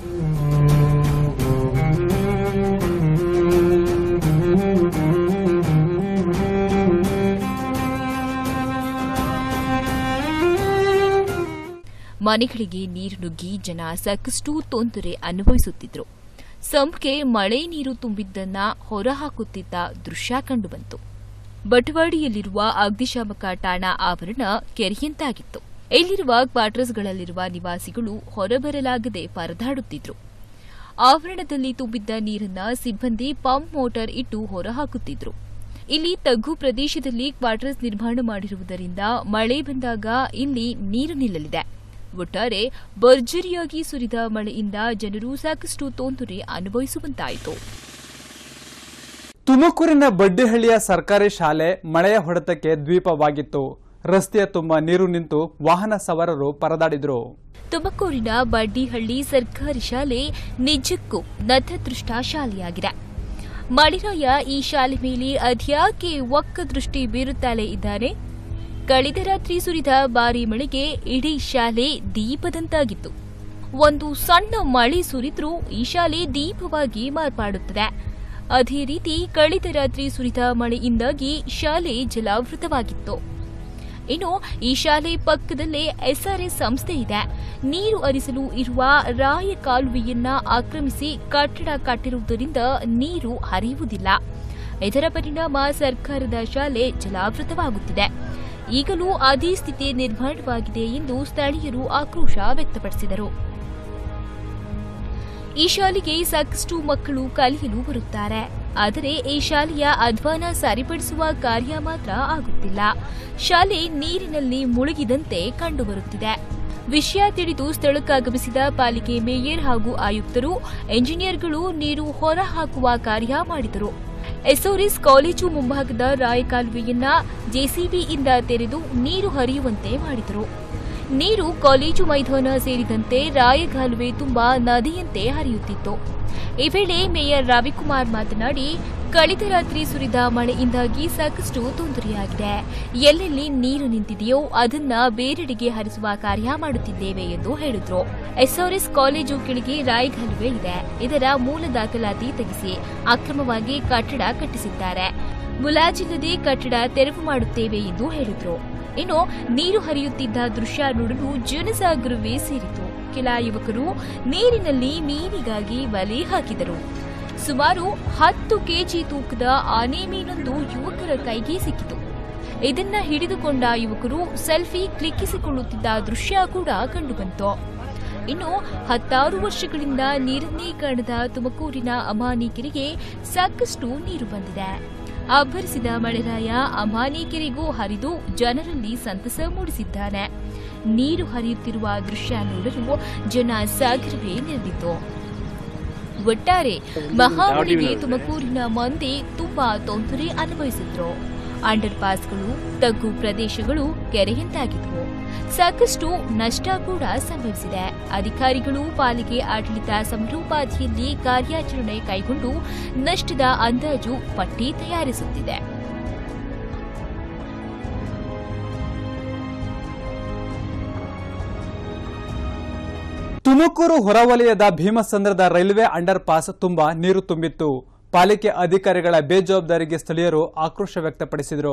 ಮನೆಗಳಿಗೆ ನೀರು ನುಗ್ಗಿ ಜನ ಸಾಕಷ್ಟು ತೊಂದರೆ ಅನುಭವಿಸುತ್ತಿದ್ರು ಸಂಪ್ಗೆ ಮಳೆ ನೀರು ತುಂಬಿದ್ದನ್ನ ಹೊರಹಾಕುತ್ತಿದ್ದ ದೃಶ್ಯ ಕಂಡುಬಂತು ಬಟವಾಡಿಯಲ್ಲಿರುವ ಅಗ್ನಿಶಾಮಕ ಠಾಣಾ ಆವರಣ ಕೆರೆಯಂತಾಗಿತ್ತು ಇಲ್ಲಿರುವ ಕ್ವಾರ್ಟರ್ಸ್ಗಳಲ್ಲಿರುವ ನಿವಾಸಿಗಳು ಹೊರಬರಲಾಗದೆ ಪರದಾಡುತ್ತಿದ್ರು ಆವರಣದಲ್ಲಿ ತುಂಬಿದ್ದ ನೀರನ್ನ ಸಿಬ್ಬಂದಿ ಪಂಪ್ ಮೋಟಾರ್ ಇಟ್ಟು ಹೊರಹಾಕುತ್ತಿದ್ರು ಇಲ್ಲಿ ತಗ್ಗು ಪ್ರದೇಶದಲ್ಲಿ ಕ್ವಾರ್ಟರ್ಸ್ ನಿರ್ಮಾಣ ಮಾಡಿರುವುದರಿಂದ ಮಳೆ ಬಂದಾಗ ಇಲ್ಲಿ ನೀರು ನಿಲ್ಲಲಿದೆ ಒಟ್ಟಾರೆ ಭರ್ಜರಿಯಾಗಿ ಸುರಿದ ಮಳೆಯಿಂದ ಜನರು ಸಾಕಷ್ಟು ತೊಂದರೆ ಅನುಭವಿಸುವಂತಾಯಿತು ತುಮಕೂರಿನ ಬಡ್ಡಿಹಳ್ಳಿಯ ಸರ್ಕಾರಿ ಶಾಲೆ ಮಳೆಯ ಹೊಡೆತಕ್ಕೆ ದ್ವೀಪವಾಗಿತ್ತು ರಸ್ತೆಯ ತುಂಬ ನೀರು ನಿಂತು ವಾಹನ ಸವಾರರು ಪರದಾಡಿದ್ರು ತುಮಕೂರಿನ ಬಡ್ಡಿಹಳ್ಳಿ ಸರ್ಕಾರಿ ಶಾಲೆ ನಿಜಕ್ಕೂ ನತದೃಷ್ಟ ಶಾಲೆಯಾಗಿದೆ ಮಳಿರಾಯ ಈ ಶಾಲೆ ಮೇಲೆ ಅದ್ಯಾಕೆ ಒಕ್ಕ ದೃಷ್ಟಿ ಬೀರುತ್ತಲೇ ಇದ್ದಾನೆ ಕಳೆದ ರಾತ್ರಿ ಸುರಿದ ಭಾರೀ ಮಳೆಗೆ ಇಡೀ ಶಾಲೆ ದೀಪದಂತಾಗಿತ್ತು ಒಂದು ಸಣ್ಣ ಮಳೆ ಸುರಿದ್ರೂ ಈ ಶಾಲೆ ದೀಪವಾಗಿ ಮಾರ್ಪಾಡುತ್ತದೆ ಅದೇ ರೀತಿ ಕಳೆದ ರಾತ್ರಿ ಸುರಿದ ಮಳೆಯಿಂದಾಗಿ ಶಾಲೆ ಜಲಾವೃತವಾಗಿತ್ತು ಇನ್ನು ಈ ಶಾಲೆ ಪಕ್ಕದಲ್ಲೇ ಎಸ್ಆರ್ಎಸ್ ಸಂಸ್ಥೆ ಇದೆ ನೀರು ಹರಿಸಲು ಇರುವ ರಾಯ ಕಾಲುವೆಯನ್ನ ಆಕ್ರಮಿಸಿ ಕಟ್ಟಡ ಕಟ್ಟಿರುವುದರಿಂದ ನೀರು ಹರಿಯುವುದಿಲ್ಲ ಇದರ ಪರಿಣಾಮ ಸರ್ಕಾರದ ಶಾಲೆ ಜಲಾವೃತವಾಗುತ್ತಿದೆ ಈಗಲೂ ಅದೇ ಸ್ಥಿತಿ ನಿರ್ಮಾಣವಾಗಿದೆ ಎಂದು ಸ್ಥಳೀಯರು ಆಕ್ರೋಶ ವ್ಯಕ್ತಪಡಿಸಿದರು ಈ ಶಾಲೆಗೆ ಸಾಕಷ್ಟು ಮಕ್ಕಳು ಕಲಿಯಲು ಬರುತ್ತಾರೆ ಆದರೆ ಈ ಶಾಲೆಯ ಅಧ್ವಾನ ಸರಿಪಡಿಸುವ ಕಾರ್ಯ ಮಾತ್ರ ಆಗುತ್ತಿಲ್ಲ ಶಾಲೆ ನೀರಿನಲ್ಲಿ ಮುಳುಗಿದಂತೆ ಕಂಡುಬರುತ್ತಿದೆ ವಿಷಯ ತಿಳಿದು ಸ್ಥಳಕ್ಕಾಗಮಿಸಿದ ಪಾಲಿಕೆ ಮೇಯರ್ ಹಾಗೂ ಆಯುಕ್ತರು ಎಂಜಿನಿಯರ್ಗಳು ನೀರು ಹೊರಹಾಕುವ ಕಾರ್ಯ ಮಾಡಿದರು ಎಸೋರಿಸ್ ಕಾಲೇಜು ಮುಂಭಾಗದ ರಾಯಕಾಲುವೆಯನ್ನ ಜೆಸಿಬಿಯಿಂದ ತೆರೆದು ನೀರು ಹರಿಯುವಂತೆ ಮಾಡಿದರು ನೀರು ಕಾಲೇಜು ಮೈದಾನ ಸೇರಿದಂತೆ ರಾಯಗಾಲುವೆ ತುಂಬಾ ನದಿಯಂತೆ ಹರಿಯುತ್ತಿತ್ತು ಈ ವೇಳೆ ಮೇಯರ್ ರವಿಕುಮಾರ್ ಮಾತನಾಡಿ ಕಳೆದ ರಾತ್ರಿ ಸುರಿದ ಮಳೆಯಿಂದಾಗಿ ಸಾಕಷ್ಟು ತೊಂದರೆಯಾಗಿದೆ ಎಲ್ಲೆಲ್ಲಿ ನೀರು ನಿಂತಿದೆಯೋ ಅದನ್ನ ಬೇರೆಡೆಗೆ ಹರಿಸುವ ಕಾರ್ಯ ಮಾಡುತ್ತಿದ್ದೇವೆ ಎಂದು ಹೇಳಿದ್ರು ಎಸ್ಆರ್ಎಸ್ ಕಾಲೇಜು ಕೆಳಗೆ ರಾಯಗಾಲುವೆ ಇದೆ ಇದರ ಮೂಲ ದಾಖಲಾತಿ ತೆಗೆಸಿ ಅಕ್ರಮವಾಗಿ ಕಟ್ಟಡ ಕಟ್ಟಿಸಿದ್ದಾರೆ ಮುಲಾಜಿಲ್ಲದೆ ಕಟ್ಟಡ ತೆರವು ಮಾಡುತ್ತೇವೆ ಎಂದು ಹೇಳಿದ್ರು ಇನ್ನು ನೀರು ಹರಿಯುತ್ತಿದ್ದ ದೃಶ್ಯ ನೋಡಲು ಜನಸಾಗರವೇ ಸೇರಿತು ಕೆಲ ಯುವಕರು ನೀರಿನಲ್ಲಿ ಮೀನಿಗಾಗಿ ಬಲೆ ಹಾಕಿದರು ಸುಮಾರು ಹತ್ತು ಕೆಜಿ ತೂಕದ ಆನೆ ಮೀನೊಂದು ಯುವಕರ ಕೈಗೆ ಸಿಕ್ಕಿತು ಇದನ್ನ ಹಿಡಿದುಕೊಂಡ ಯುವಕರು ಸೆಲ್ಫಿ ಕ್ಲಿಕ್ಕಿಸಿಕೊಳ್ಳುತ್ತಿದ್ದ ದೃಶ್ಯ ಕೂಡ ಕಂಡುಬಂತು ಇನ್ನು ಹತ್ತಾರು ವರ್ಷಗಳಿಂದ ನೀರನ್ನೇ ಕಾಣದ ತುಮಕೂರಿನ ಅಮಾನಿ ಕೆರೆಗೆ ಸಾಕಷ್ಟು ನೀರು ಬಂದಿದೆ ಅಬ್ಬರಿಸಿದ ಮಳೆರಾಯ ಅಮಾನಿ ಕೆರೆಗೂ ಹರಿದು ಜನರಲ್ಲಿ ಸಂತಸ ಮೂಡಿಸಿದ್ದಾನೆ ನೀರು ಹರಿಯುತ್ತಿರುವ ದೃಶ್ಯ ನೋಡಲು ಜನ ಸಾಗರವೇ ನೆರೆದಿತ್ತು ಒಟ್ಟಾರೆ ಮಹಾಮಳೆಗೆ ತುಮಕೂರಿನ ಮಂದಿ ತುಂಬಾ ತೊಂದರೆ ಅನುಭವಿಸಿದ್ರು ಅಂಡರ್ ಪಾಸ್ಗಳು ತಗ್ಗು ಪ್ರದೇಶಗಳು ಕೆರೆಯಂತಾಗಿದ್ವು ಸಾಕಷ್ಟು ನಷ್ಟ ಕೂಡ ಸಂಭವಿಸಿದೆ ಅಧಿಕಾರಿಗಳು ಪಾಲಿಕೆ ಆಡಳಿತ ಸಮರೋಪಾದಿಯಲ್ಲಿ ಕಾರ್ಯಾಚರಣೆ ಕೈಗೊಂಡು ನಷ್ಟದ ಅಂದಾಜು ಪಟ್ಟಿ ತಯಾರಿಸುತ್ತಿದೆ ತುಮಕೂರು ಹೊರವಲಯದ ಭೀಮಸಂದ್ರದ ರೈಲ್ವೆ ಅಂಡರ್ ಪಾಸ್ ತುಂಬಾ ನೀರು ತುಂಬಿತ್ತು ಪಾಲಿಕೆ ಅಧಿಕಾರಿಗಳ ಬೇಜವಾಬ್ದಾರಿಗೆ ಸ್ಥಳೀಯರು ಆಕ್ರೋಶ ವ್ಯಕ್ತಪಡಿಸಿದರು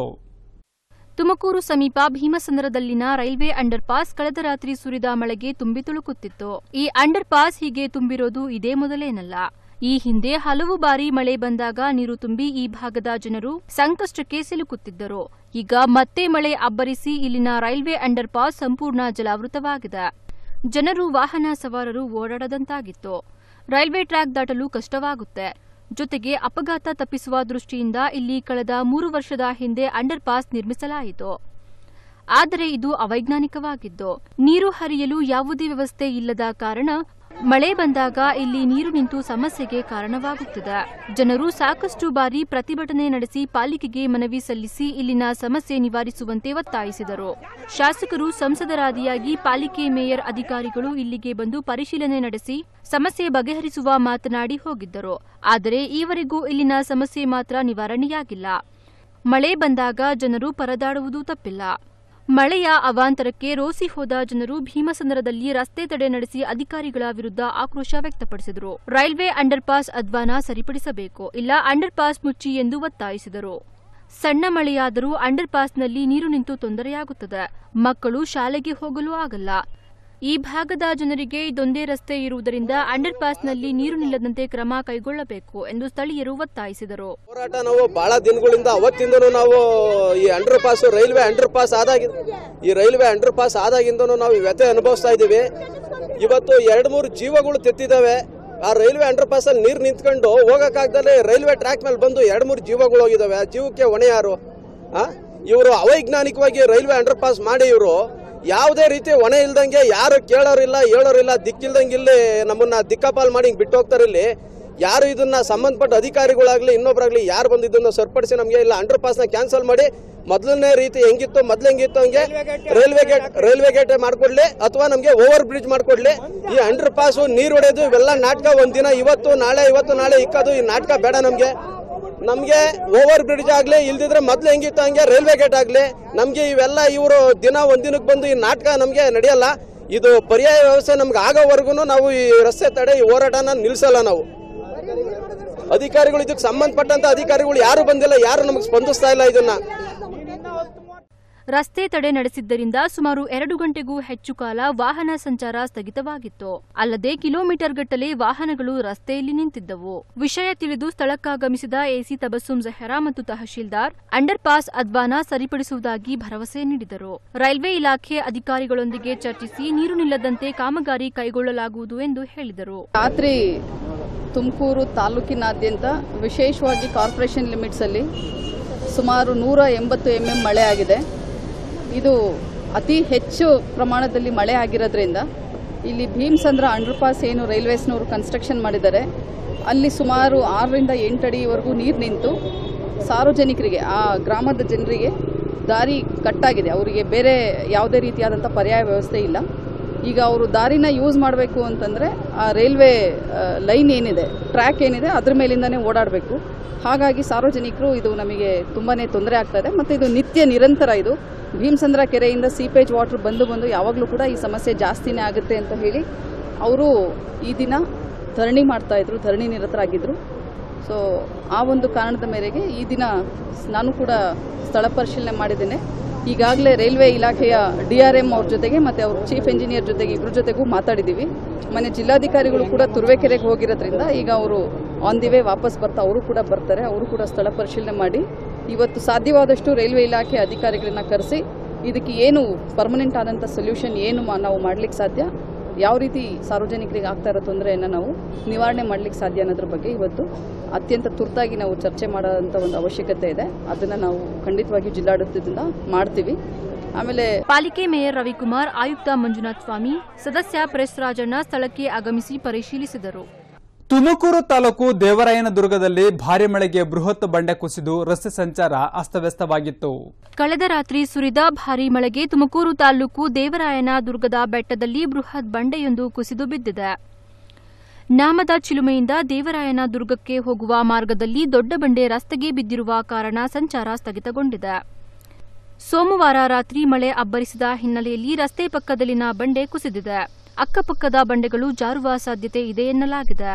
ತುಮಕೂರು ಸಮೀಪ ಭೀಮಸಂದ್ರದಲ್ಲಿನ ರೈಲ್ವೆ ಅಂಡರ್ ಪಾಸ್ ಕಳೆದ ರಾತ್ರಿ ಸುರಿದ ಮಳೆಗೆ ತುಂಬಿ ತುಳುಕುತ್ತಿತ್ತು ಈ ಅಂಡರ್ ಪಾಸ್ ಹೀಗೆ ತುಂಬಿರೋದು ಇದೇ ಮೊದಲೇನಲ್ಲ ಈ ಹಿಂದೆ ಹಲವು ಬಾರಿ ಮಳೆ ಬಂದಾಗ ನೀರು ತುಂಬಿ ಈ ಭಾಗದ ಜನರು ಸಂಕಷ್ಟಕ್ಕೆ ಸಿಲುಕುತ್ತಿದ್ದರು ಈಗ ಮತ್ತೆ ಮಳೆ ಅಬ್ಬರಿಸಿ ಇಲ್ಲಿನ ರೈಲ್ವೆ ಅಂಡರ್ ಪಾಸ್ ಸಂಪೂರ್ಣ ಜಲಾವೃತವಾಗಿದೆ ಜನರು ವಾಹನ ಸವಾರರು ಓಡಾಡದಂತಾಗಿತ್ತು ರೈಲ್ವೆ ಟ್ರ್ಯಾಕ್ ದಾಟಲು ಕಷ್ಟವಾಗುತ್ತೆ ಜೊತೆಗೆ ಅಪಘಾತ ತಪ್ಪಿಸುವ ದೃಷ್ಟಿಯಿಂದ ಇಲ್ಲಿ ಕಳೆದ ಮೂರು ವರ್ಷದ ಹಿಂದೆ ಅಂಡರ್ ಪಾಸ್ ನಿರ್ಮಿಸಲಾಯಿತು ಆದರೆ ಇದು ಅವೈಜ್ಞಾನಿಕವಾಗಿದ್ದು ನೀರು ಹರಿಯಲು ಯಾವುದೇ ವ್ಯವಸ್ಥೆ ಇಲ್ಲದ ಕಾರಣ ಮಳೆ ಬಂದಾಗ ಇಲ್ಲಿ ನೀರು ನಿಂತು ಸಮಸ್ಯೆಗೆ ಕಾರಣವಾಗುತ್ತಿದೆ ಜನರು ಸಾಕಷ್ಟು ಬಾರಿ ಪ್ರತಿಭಟನೆ ನಡೆಸಿ ಪಾಲಿಕೆಗೆ ಮನವಿ ಸಲ್ಲಿಸಿ ಇಲ್ಲಿನ ಸಮಸ್ಯೆ ನಿವಾರಿಸುವಂತೆ ಒತ್ತಾಯಿಸಿದರು ಶಾಸಕರು ಸಂಸದರಾದಿಯಾಗಿ ಪಾಲಿಕೆ ಮೇಯರ್ ಅಧಿಕಾರಿಗಳು ಇಲ್ಲಿಗೆ ಬಂದು ಪರಿಶೀಲನೆ ನಡೆಸಿ ಸಮಸ್ಯೆ ಬಗೆಹರಿಸುವ ಮಾತನಾಡಿ ಹೋಗಿದ್ದರು ಆದರೆ ಈವರೆಗೂ ಇಲ್ಲಿನ ಸಮಸ್ಯೆ ಮಾತ್ರ ನಿವಾರಣೆಯಾಗಿಲ್ಲ ಮಳೆ ಬಂದಾಗ ಜನರು ಪರದಾಡುವುದು ತಪ್ಪಿಲ್ಲ ಮಳೆಯ ಅವಾಂತರಕ್ಕೆ ರೋಸಿ ಹೋದ ಜನರು ಭೀಮಸಂದ್ರದಲ್ಲಿ ರಸ್ತೆ ತಡೆ ನಡೆಸಿ ಅಧಿಕಾರಿಗಳ ವಿರುದ್ಧ ಆಕ್ರೋಶ ವ್ಯಕ್ತಪಡಿಸಿದರು ರೈಲ್ವೆ ಅಂಡರ್ ಪಾಸ್ ಅಧ್ವಾನ ಸರಿಪಡಿಸಬೇಕು ಇಲ್ಲ ಅಂಡರ್ ಪಾಸ್ ಮುಚ್ಚಿ ಎಂದು ಒತ್ತಾಯಿಸಿದರು ಸಣ್ಣ ಮಳೆಯಾದರೂ ಅಂಡರ್ ಪಾಸ್ನಲ್ಲಿ ನೀರು ನಿಂತು ತೊಂದರೆಯಾಗುತ್ತದೆ ಮಕ್ಕಳು ಶಾಲೆಗೆ ಹೋಗಲು ಆಗಲ್ಲ ಈ ಭಾಗದ ಜನರಿಗೆ ಇದೊಂದೇ ರಸ್ತೆ ಇರುವುದರಿಂದ ಅಂಡರ್ ಪಾಸ್ನಲ್ಲಿ ನೀರು ನಿಲ್ಲದಂತೆ ಕ್ರಮ ಕೈಗೊಳ್ಳಬೇಕು ಎಂದು ಸ್ಥಳೀಯರು ಒತ್ತಾಯಿಸಿದರು ಹೋರಾಟ ನಾವು ಬಹಳ ದಿನಗಳಿಂದ ಅವತ್ತಿಂದನೂ ನಾವು ಈ under pass railway under pass ಆದಾಗಿ ಈ ರೈಲ್ವೆ ಅಂಡರ್ ಪಾಸ್ ಆದಾಗಿಂದನೂ ನಾವು ಈ ವ್ಯಥೆ ಅನುಭವಿಸ್ತಾ ಇದ್ದೀವಿ ಇವತ್ತು ಎರಡು ಮೂರು ಜೀವಗಳು ತೆತ್ತಿದ್ದಾವೆ ಆ ರೈಲ್ವೆ ಅಂಡರ್ ಪಾಸ್ ಅಲ್ಲಿ ನೀರು ನಿಂತ್ಕೊಂಡು ಹೋಗಕ್ಕಾಗ್ದಲೆ ರೈಲ್ವೆ ಟ್ರ್ಯಾಕ್ ಮೇಲೆ ಬಂದು ಎರಡು ಮೂರು ಜೀವಗಳು ಹೋಗಿದಾವೆ ಆ ಜೀವಕ್ಕೆ ಹೊಣೆ ಯಾರು ಆ ಇವರು ಅವೈಜ್ಞಾನಿಕವಾಗಿ ರೈಲ್ವೆ ಅಂಡರ್ ಪಾಸ್ ಮಾಡಿ ಇವರು ಯಾವುದೇ ರೀತಿ ಹೊಣೆ ಇಲ್ದಂಗೆ ಯಾರು ಕೇಳೋರಿಲ್ಲ ಹೇಳೋರಿಲ್ಲ ದಿಕ್ಕಿಲ್ದಂಗೆ ಇಲ್ಲಿ ನಮ್ಮನ್ನ ದಿಕ್ಕಾಪಾಲ್ ಮಾಡಿ ಹಿಂಗ್ ಬಿಟ್ಟು ಹೋಗ್ತಾರೆ ಇಲ್ಲಿ ಯಾರು ಇದನ್ನ ಸಂಬಂಧಪಟ್ಟ ಅಧಿಕಾರಿಗಳಾಗ್ಲಿ ಇನ್ನೊಬ್ರಾಗ್ಲಿ ಯಾರು ಬಂದು ಇದನ್ನ ಸರಿಪಡಿಸಿ ನಮಗೆ ಇಲ್ಲ ಅಂಡರ್ ಪಾಸ್ ನ ಕ್ಯಾನ್ಸಲ್ ಮಾಡಿ ಮೊದಲನೇ ರೀತಿ ಹೆಂಗಿತ್ತು ಮೊದ್ಲು ಹೆಂಗಿತ್ತು ಹಂಗೆ ರೈಲ್ವೆ ಗೇಟ್ ರೈಲ್ವೆ ಗೇಟ್ ಮಾಡ್ಕೊಡ್ಲಿ ಅಥವಾ ನಮಗೆ ಓವರ್ ಬ್ರಿಡ್ಜ್ ಮಾಡ್ಕೊಡ್ಲಿ ಈ ಅಂಡರ್ ಪಾಸ್ ನೀರ್ ಹೊಡೆಯೋದು ಇವೆಲ್ಲ ನಾಟಕ ಒಂದಿನ ಇವತ್ತು ನಾಳೆ ಇವತ್ತು ನಾಳೆ ಇಕ್ಕೋದು ಈ ನಾಟಕ ಬೇಡ ನಮ್ಗೆ ನಮ್ಗೆ ಓವರ್ ಬ್ರಿಡ್ಜ್ ಆಗ್ಲಿ ಇಲ್ದಿದ್ರೆ ಮೊದ್ಲು ಹೆಂಗಿತ್ತು ಹಂಗೆ ರೈಲ್ವೆ ಗೇಟ್ ಆಗ್ಲಿ ನಮ್ಗೆ ಇವೆಲ್ಲ ಇವರು ದಿನ ಒಂದಿನಕ್ಕೆ ಬಂದು ಈ ನಾಟಕ ನಮ್ಗೆ ನಡೆಯಲ್ಲ ಇದು ಪರ್ಯಾಯ ವ್ಯವಸ್ಥೆ ನಮ್ಗೆ ಆಗೋವರೆಗೂ ನಾವು ಈ ರಸ್ತೆ ತಡೆ ಈ ಹೋರಾಟನ ನಿಲ್ಸಲ್ಲ ನಾವು ಅಧಿಕಾರಿಗಳು ಇದಕ್ಕೆ ಸಂಬಂಧಪಟ್ಟಂತ ಅಧಿಕಾರಿಗಳು ಯಾರು ಬಂದಿಲ್ಲ ಯಾರು ನಮಗೆ ಸ್ಪಂದಿಸ್ತಾ ಇಲ್ಲ ಇದನ್ನ ರಸ್ತೆ ತಡೆ ನಡೆಸಿದ್ದರಿಂದ ಸುಮಾರು ಎರಡು ಗಂಟೆಗೂ ಹೆಚ್ಚು ಕಾಲ ವಾಹನ ಸಂಚಾರ ಸ್ಥಗಿತವಾಗಿತ್ತು ಅಲ್ಲದೆ ಕಿಲೋಮೀಟರ್ ಗಟ್ಟಲೆ ವಾಹನಗಳು ರಸ್ತೆಯಲ್ಲಿ ನಿಂತಿದ್ದವು ವಿಷಯ ತಿಳಿದು ಸ್ಥಳಕ್ಕಾಗಮಿಸಿದ ಎಸಿ ತಬಸ್ಸುಂ ಜಹರಾ ಮತ್ತು ತಹಶೀಲ್ದಾರ್ ಅಂಡರ್ ಪಾಸ್ ಅದ್ವಾನ ಸರಿಪಡಿಸುವುದಾಗಿ ಭರವಸೆ ನೀಡಿದರು ರೈಲ್ವೆ ಇಲಾಖೆ ಅಧಿಕಾರಿಗಳೊಂದಿಗೆ ಚರ್ಚಿಸಿ ನೀರು ನಿಲ್ಲದಂತೆ ಕಾಮಗಾರಿ ಕೈಗೊಳ್ಳಲಾಗುವುದು ಎಂದು ಹೇಳಿದರು ರಾತ್ರಿ ತುಮಕೂರು ತಾಲೂಕಿನಾದ್ಯಂತ ವಿಶೇಷವಾಗಿ ಕಾರ್ಪೊರೇಷನ್ ಲಿಮಿಟ್ಸಲ್ಲಿ ಸುಮಾರು ನೂರ ಎಂಬತ್ತು ಎಮ್ ಎಂ ಮಳೆ ಆಗಿದೆ ಇದು ಅತಿ ಹೆಚ್ಚು ಪ್ರಮಾಣದಲ್ಲಿ ಮಳೆ ಆಗಿರೋದ್ರಿಂದ ಇಲ್ಲಿ ಭೀಮಸಂದ್ರ ಅಂಡರ್ಪಾಸ್ ಏನು ರೈಲ್ವೇಸ್ನವರು ಕನ್ಸ್ಟ್ರಕ್ಷನ್ ಮಾಡಿದ್ದಾರೆ ಅಲ್ಲಿ ಸುಮಾರು ಆರರಿಂದ ಎಂಟು ಅಡಿವರೆಗೂ ನೀರು ನಿಂತು ಸಾರ್ವಜನಿಕರಿಗೆ ಆ ಗ್ರಾಮದ ಜನರಿಗೆ ದಾರಿ ಕಟ್ಟಾಗಿದೆ ಅವರಿಗೆ ಬೇರೆ ಯಾವುದೇ ರೀತಿಯಾದಂಥ ಪರ್ಯಾಯ ವ್ಯವಸ್ಥೆ ಇಲ್ಲ ಈಗ ಅವರು ದಾರಿನ ಯೂಸ್ ಮಾಡಬೇಕು ಅಂತಂದರೆ ಆ ರೈಲ್ವೆ ಲೈನ್ ಏನಿದೆ ಟ್ರ್ಯಾಕ್ ಏನಿದೆ ಅದ್ರ ಮೇಲಿಂದನೇ ಓಡಾಡಬೇಕು ಹಾಗಾಗಿ ಸಾರ್ವಜನಿಕರು ಇದು ನಮಗೆ ತುಂಬಾ ತೊಂದರೆ ಆಗ್ತಾ ಇದೆ ಮತ್ತು ಇದು ನಿತ್ಯ ನಿರಂತರ ಇದು ಭೀಮಸಂದ್ರ ಕೆರೆಯಿಂದ ಸೀಪೇಜ್ ವಾಟರ್ ಬಂದು ಬಂದು ಯಾವಾಗಲೂ ಕೂಡ ಈ ಸಮಸ್ಯೆ ಜಾಸ್ತಿನೇ ಆಗುತ್ತೆ ಅಂತ ಹೇಳಿ ಅವರು ಈ ದಿನ ಧರಣಿ ಮಾಡ್ತಾಯಿದ್ರು ಧರಣಿ ನಿರತರಾಗಿದ್ದರು ಸೊ ಆ ಒಂದು ಕಾರಣದ ಮೇರೆಗೆ ಈ ದಿನ ನಾನು ಕೂಡ ಸ್ಥಳ ಪರಿಶೀಲನೆ ಮಾಡಿದ್ದೇನೆ ಈಗಾಗಲೇ ರೈಲ್ವೆ ಇಲಾಖೆಯ ಡಿ ಆರ್ ಎಂ ಅವ್ರ ಜೊತೆಗೆ ಮತ್ತು ಅವ್ರ ಚೀಫ್ ಇಂಜಿನಿಯರ್ ಜೊತೆಗೆ ಇಬ್ಬರ ಜೊತೆಗೂ ಮಾತಾಡಿದ್ದೀವಿ ಮೊನ್ನೆ ಜಿಲ್ಲಾಧಿಕಾರಿಗಳು ಕೂಡ ತುರುವೇಕೆರೆಗೆ ಹೋಗಿರೋದ್ರಿಂದ ಈಗ ಅವರು ಆನ್ ದಿ ವೇ ವಾಪಸ್ ಬರ್ತಾ ಅವರು ಕೂಡ ಬರ್ತಾರೆ ಅವರು ಕೂಡ ಸ್ಥಳ ಪರಿಶೀಲನೆ ಮಾಡಿ ಇವತ್ತು ಸಾಧ್ಯವಾದಷ್ಟು ರೈಲ್ವೆ ಇಲಾಖೆ ಅಧಿಕಾರಿಗಳನ್ನ ಕರೆಸಿ ಇದಕ್ಕೆ ಏನು ಪರ್ಮನೆಂಟ್ ಆದಂಥ ಸೊಲ್ಯೂಷನ್ ಏನು ಮಾ- ನಾವು ಮಾಡ್ಲಿಕ್ಕೆ ಸಾಧ್ಯ ಯಾವ ರೀತಿ ಸಾರ್ವಜನಿಕರಿಗೆ ಆಗ್ತಾ ಇರೋ ತೊಂದರೆಯನ್ನು ನಾವು ನಿವಾರಣೆ ಮಾಡ್ಲಿಕ್ಕೆ ಸಾಧ್ಯ ಅನ್ನೋದ್ರ ಬಗ್ಗೆ ಇವತ್ತು ಅತ್ಯಂತ ತುರ್ತಾಗಿ ನಾವು ಚರ್ಚೆ ಮಾಡೋಂಥ ಒಂದು ಅವಶ್ಯಕತೆ ಇದೆ ಅದನ್ನು ನಾವು ಖಂಡಿತವಾಗಿಯೂ ಜಿಲ್ಲಾಡಳಿತದಿಂದ ಮಾಡ್ತೀವಿ ಆಮೇಲೆ ಪಾಲಿಕೆ ಮೇಯರ್ ರವಿಕುಮಾರ್ ಆಯುಕ್ತ ಮಂಜುನಾಥ್ ಸ್ವಾಮಿ ಸದಸ್ಯ ಪ್ರೆಸ್ ರಾಜಣ್ಣ ಸ್ಥಳಕ್ಕೆ ಆಗಮಿಸಿ ಪರಿಶೀಲಿಸಿದರು ತುಮಕೂರು ತಾಲೂಕು ದೇವರಾಯನದುರ್ಗದಲ್ಲಿ ಭಾರಿ ಮಳೆಗೆ ಬೃಹತ್ ಬಂಡೆ ಕುಸಿದು ರಸ್ತೆ ಸಂಚಾರ ಅಸ್ತವ್ಯಸ್ತವಾಗಿತ್ತು ಕಳೆದ ರಾತ್ರಿ ಸುರಿದ ಭಾರೀ ಮಳೆಗೆ ತುಮಕೂರು ತಾಲೂಕು ದೇವರಾಯನ ದುರ್ಗದ ಬೆಟ್ಟದಲ್ಲಿ ಬೃಹತ್ ಬಂಡೆಯೊಂದು ಕುಸಿದು ಬಿದ್ದಿದೆ ನಾಮದ ಚಿಲುಮೆಯಿಂದ ದೇವರಾಯನ ದುರ್ಗಕ್ಕೆ ಹೋಗುವ ಮಾರ್ಗದಲ್ಲಿ ದೊಡ್ಡ ಬಂಡೆ ರಸ್ತೆಗೆ ಬಿದ್ದಿರುವ ಕಾರಣ ಸಂಚಾರ ಸ್ಥಗಿತಗೊಂಡಿದೆ ಸೋಮವಾರ ರಾತ್ರಿ ಮಳೆ ಅಬ್ಬರಿಸಿದ ಹಿನ್ನೆಲೆಯಲ್ಲಿ ರಸ್ತೆ ಪಕ್ಕದಲ್ಲಿನ ಬಂಡೆ ಕುಸಿದಿದೆ ಅಕ್ಕಪಕ್ಕದ ಬಂಡೆಗಳು ಜಾರುವ ಸಾಧ್ಯತೆ ಇದೆ ಎನ್ನಲಾಗಿದೆ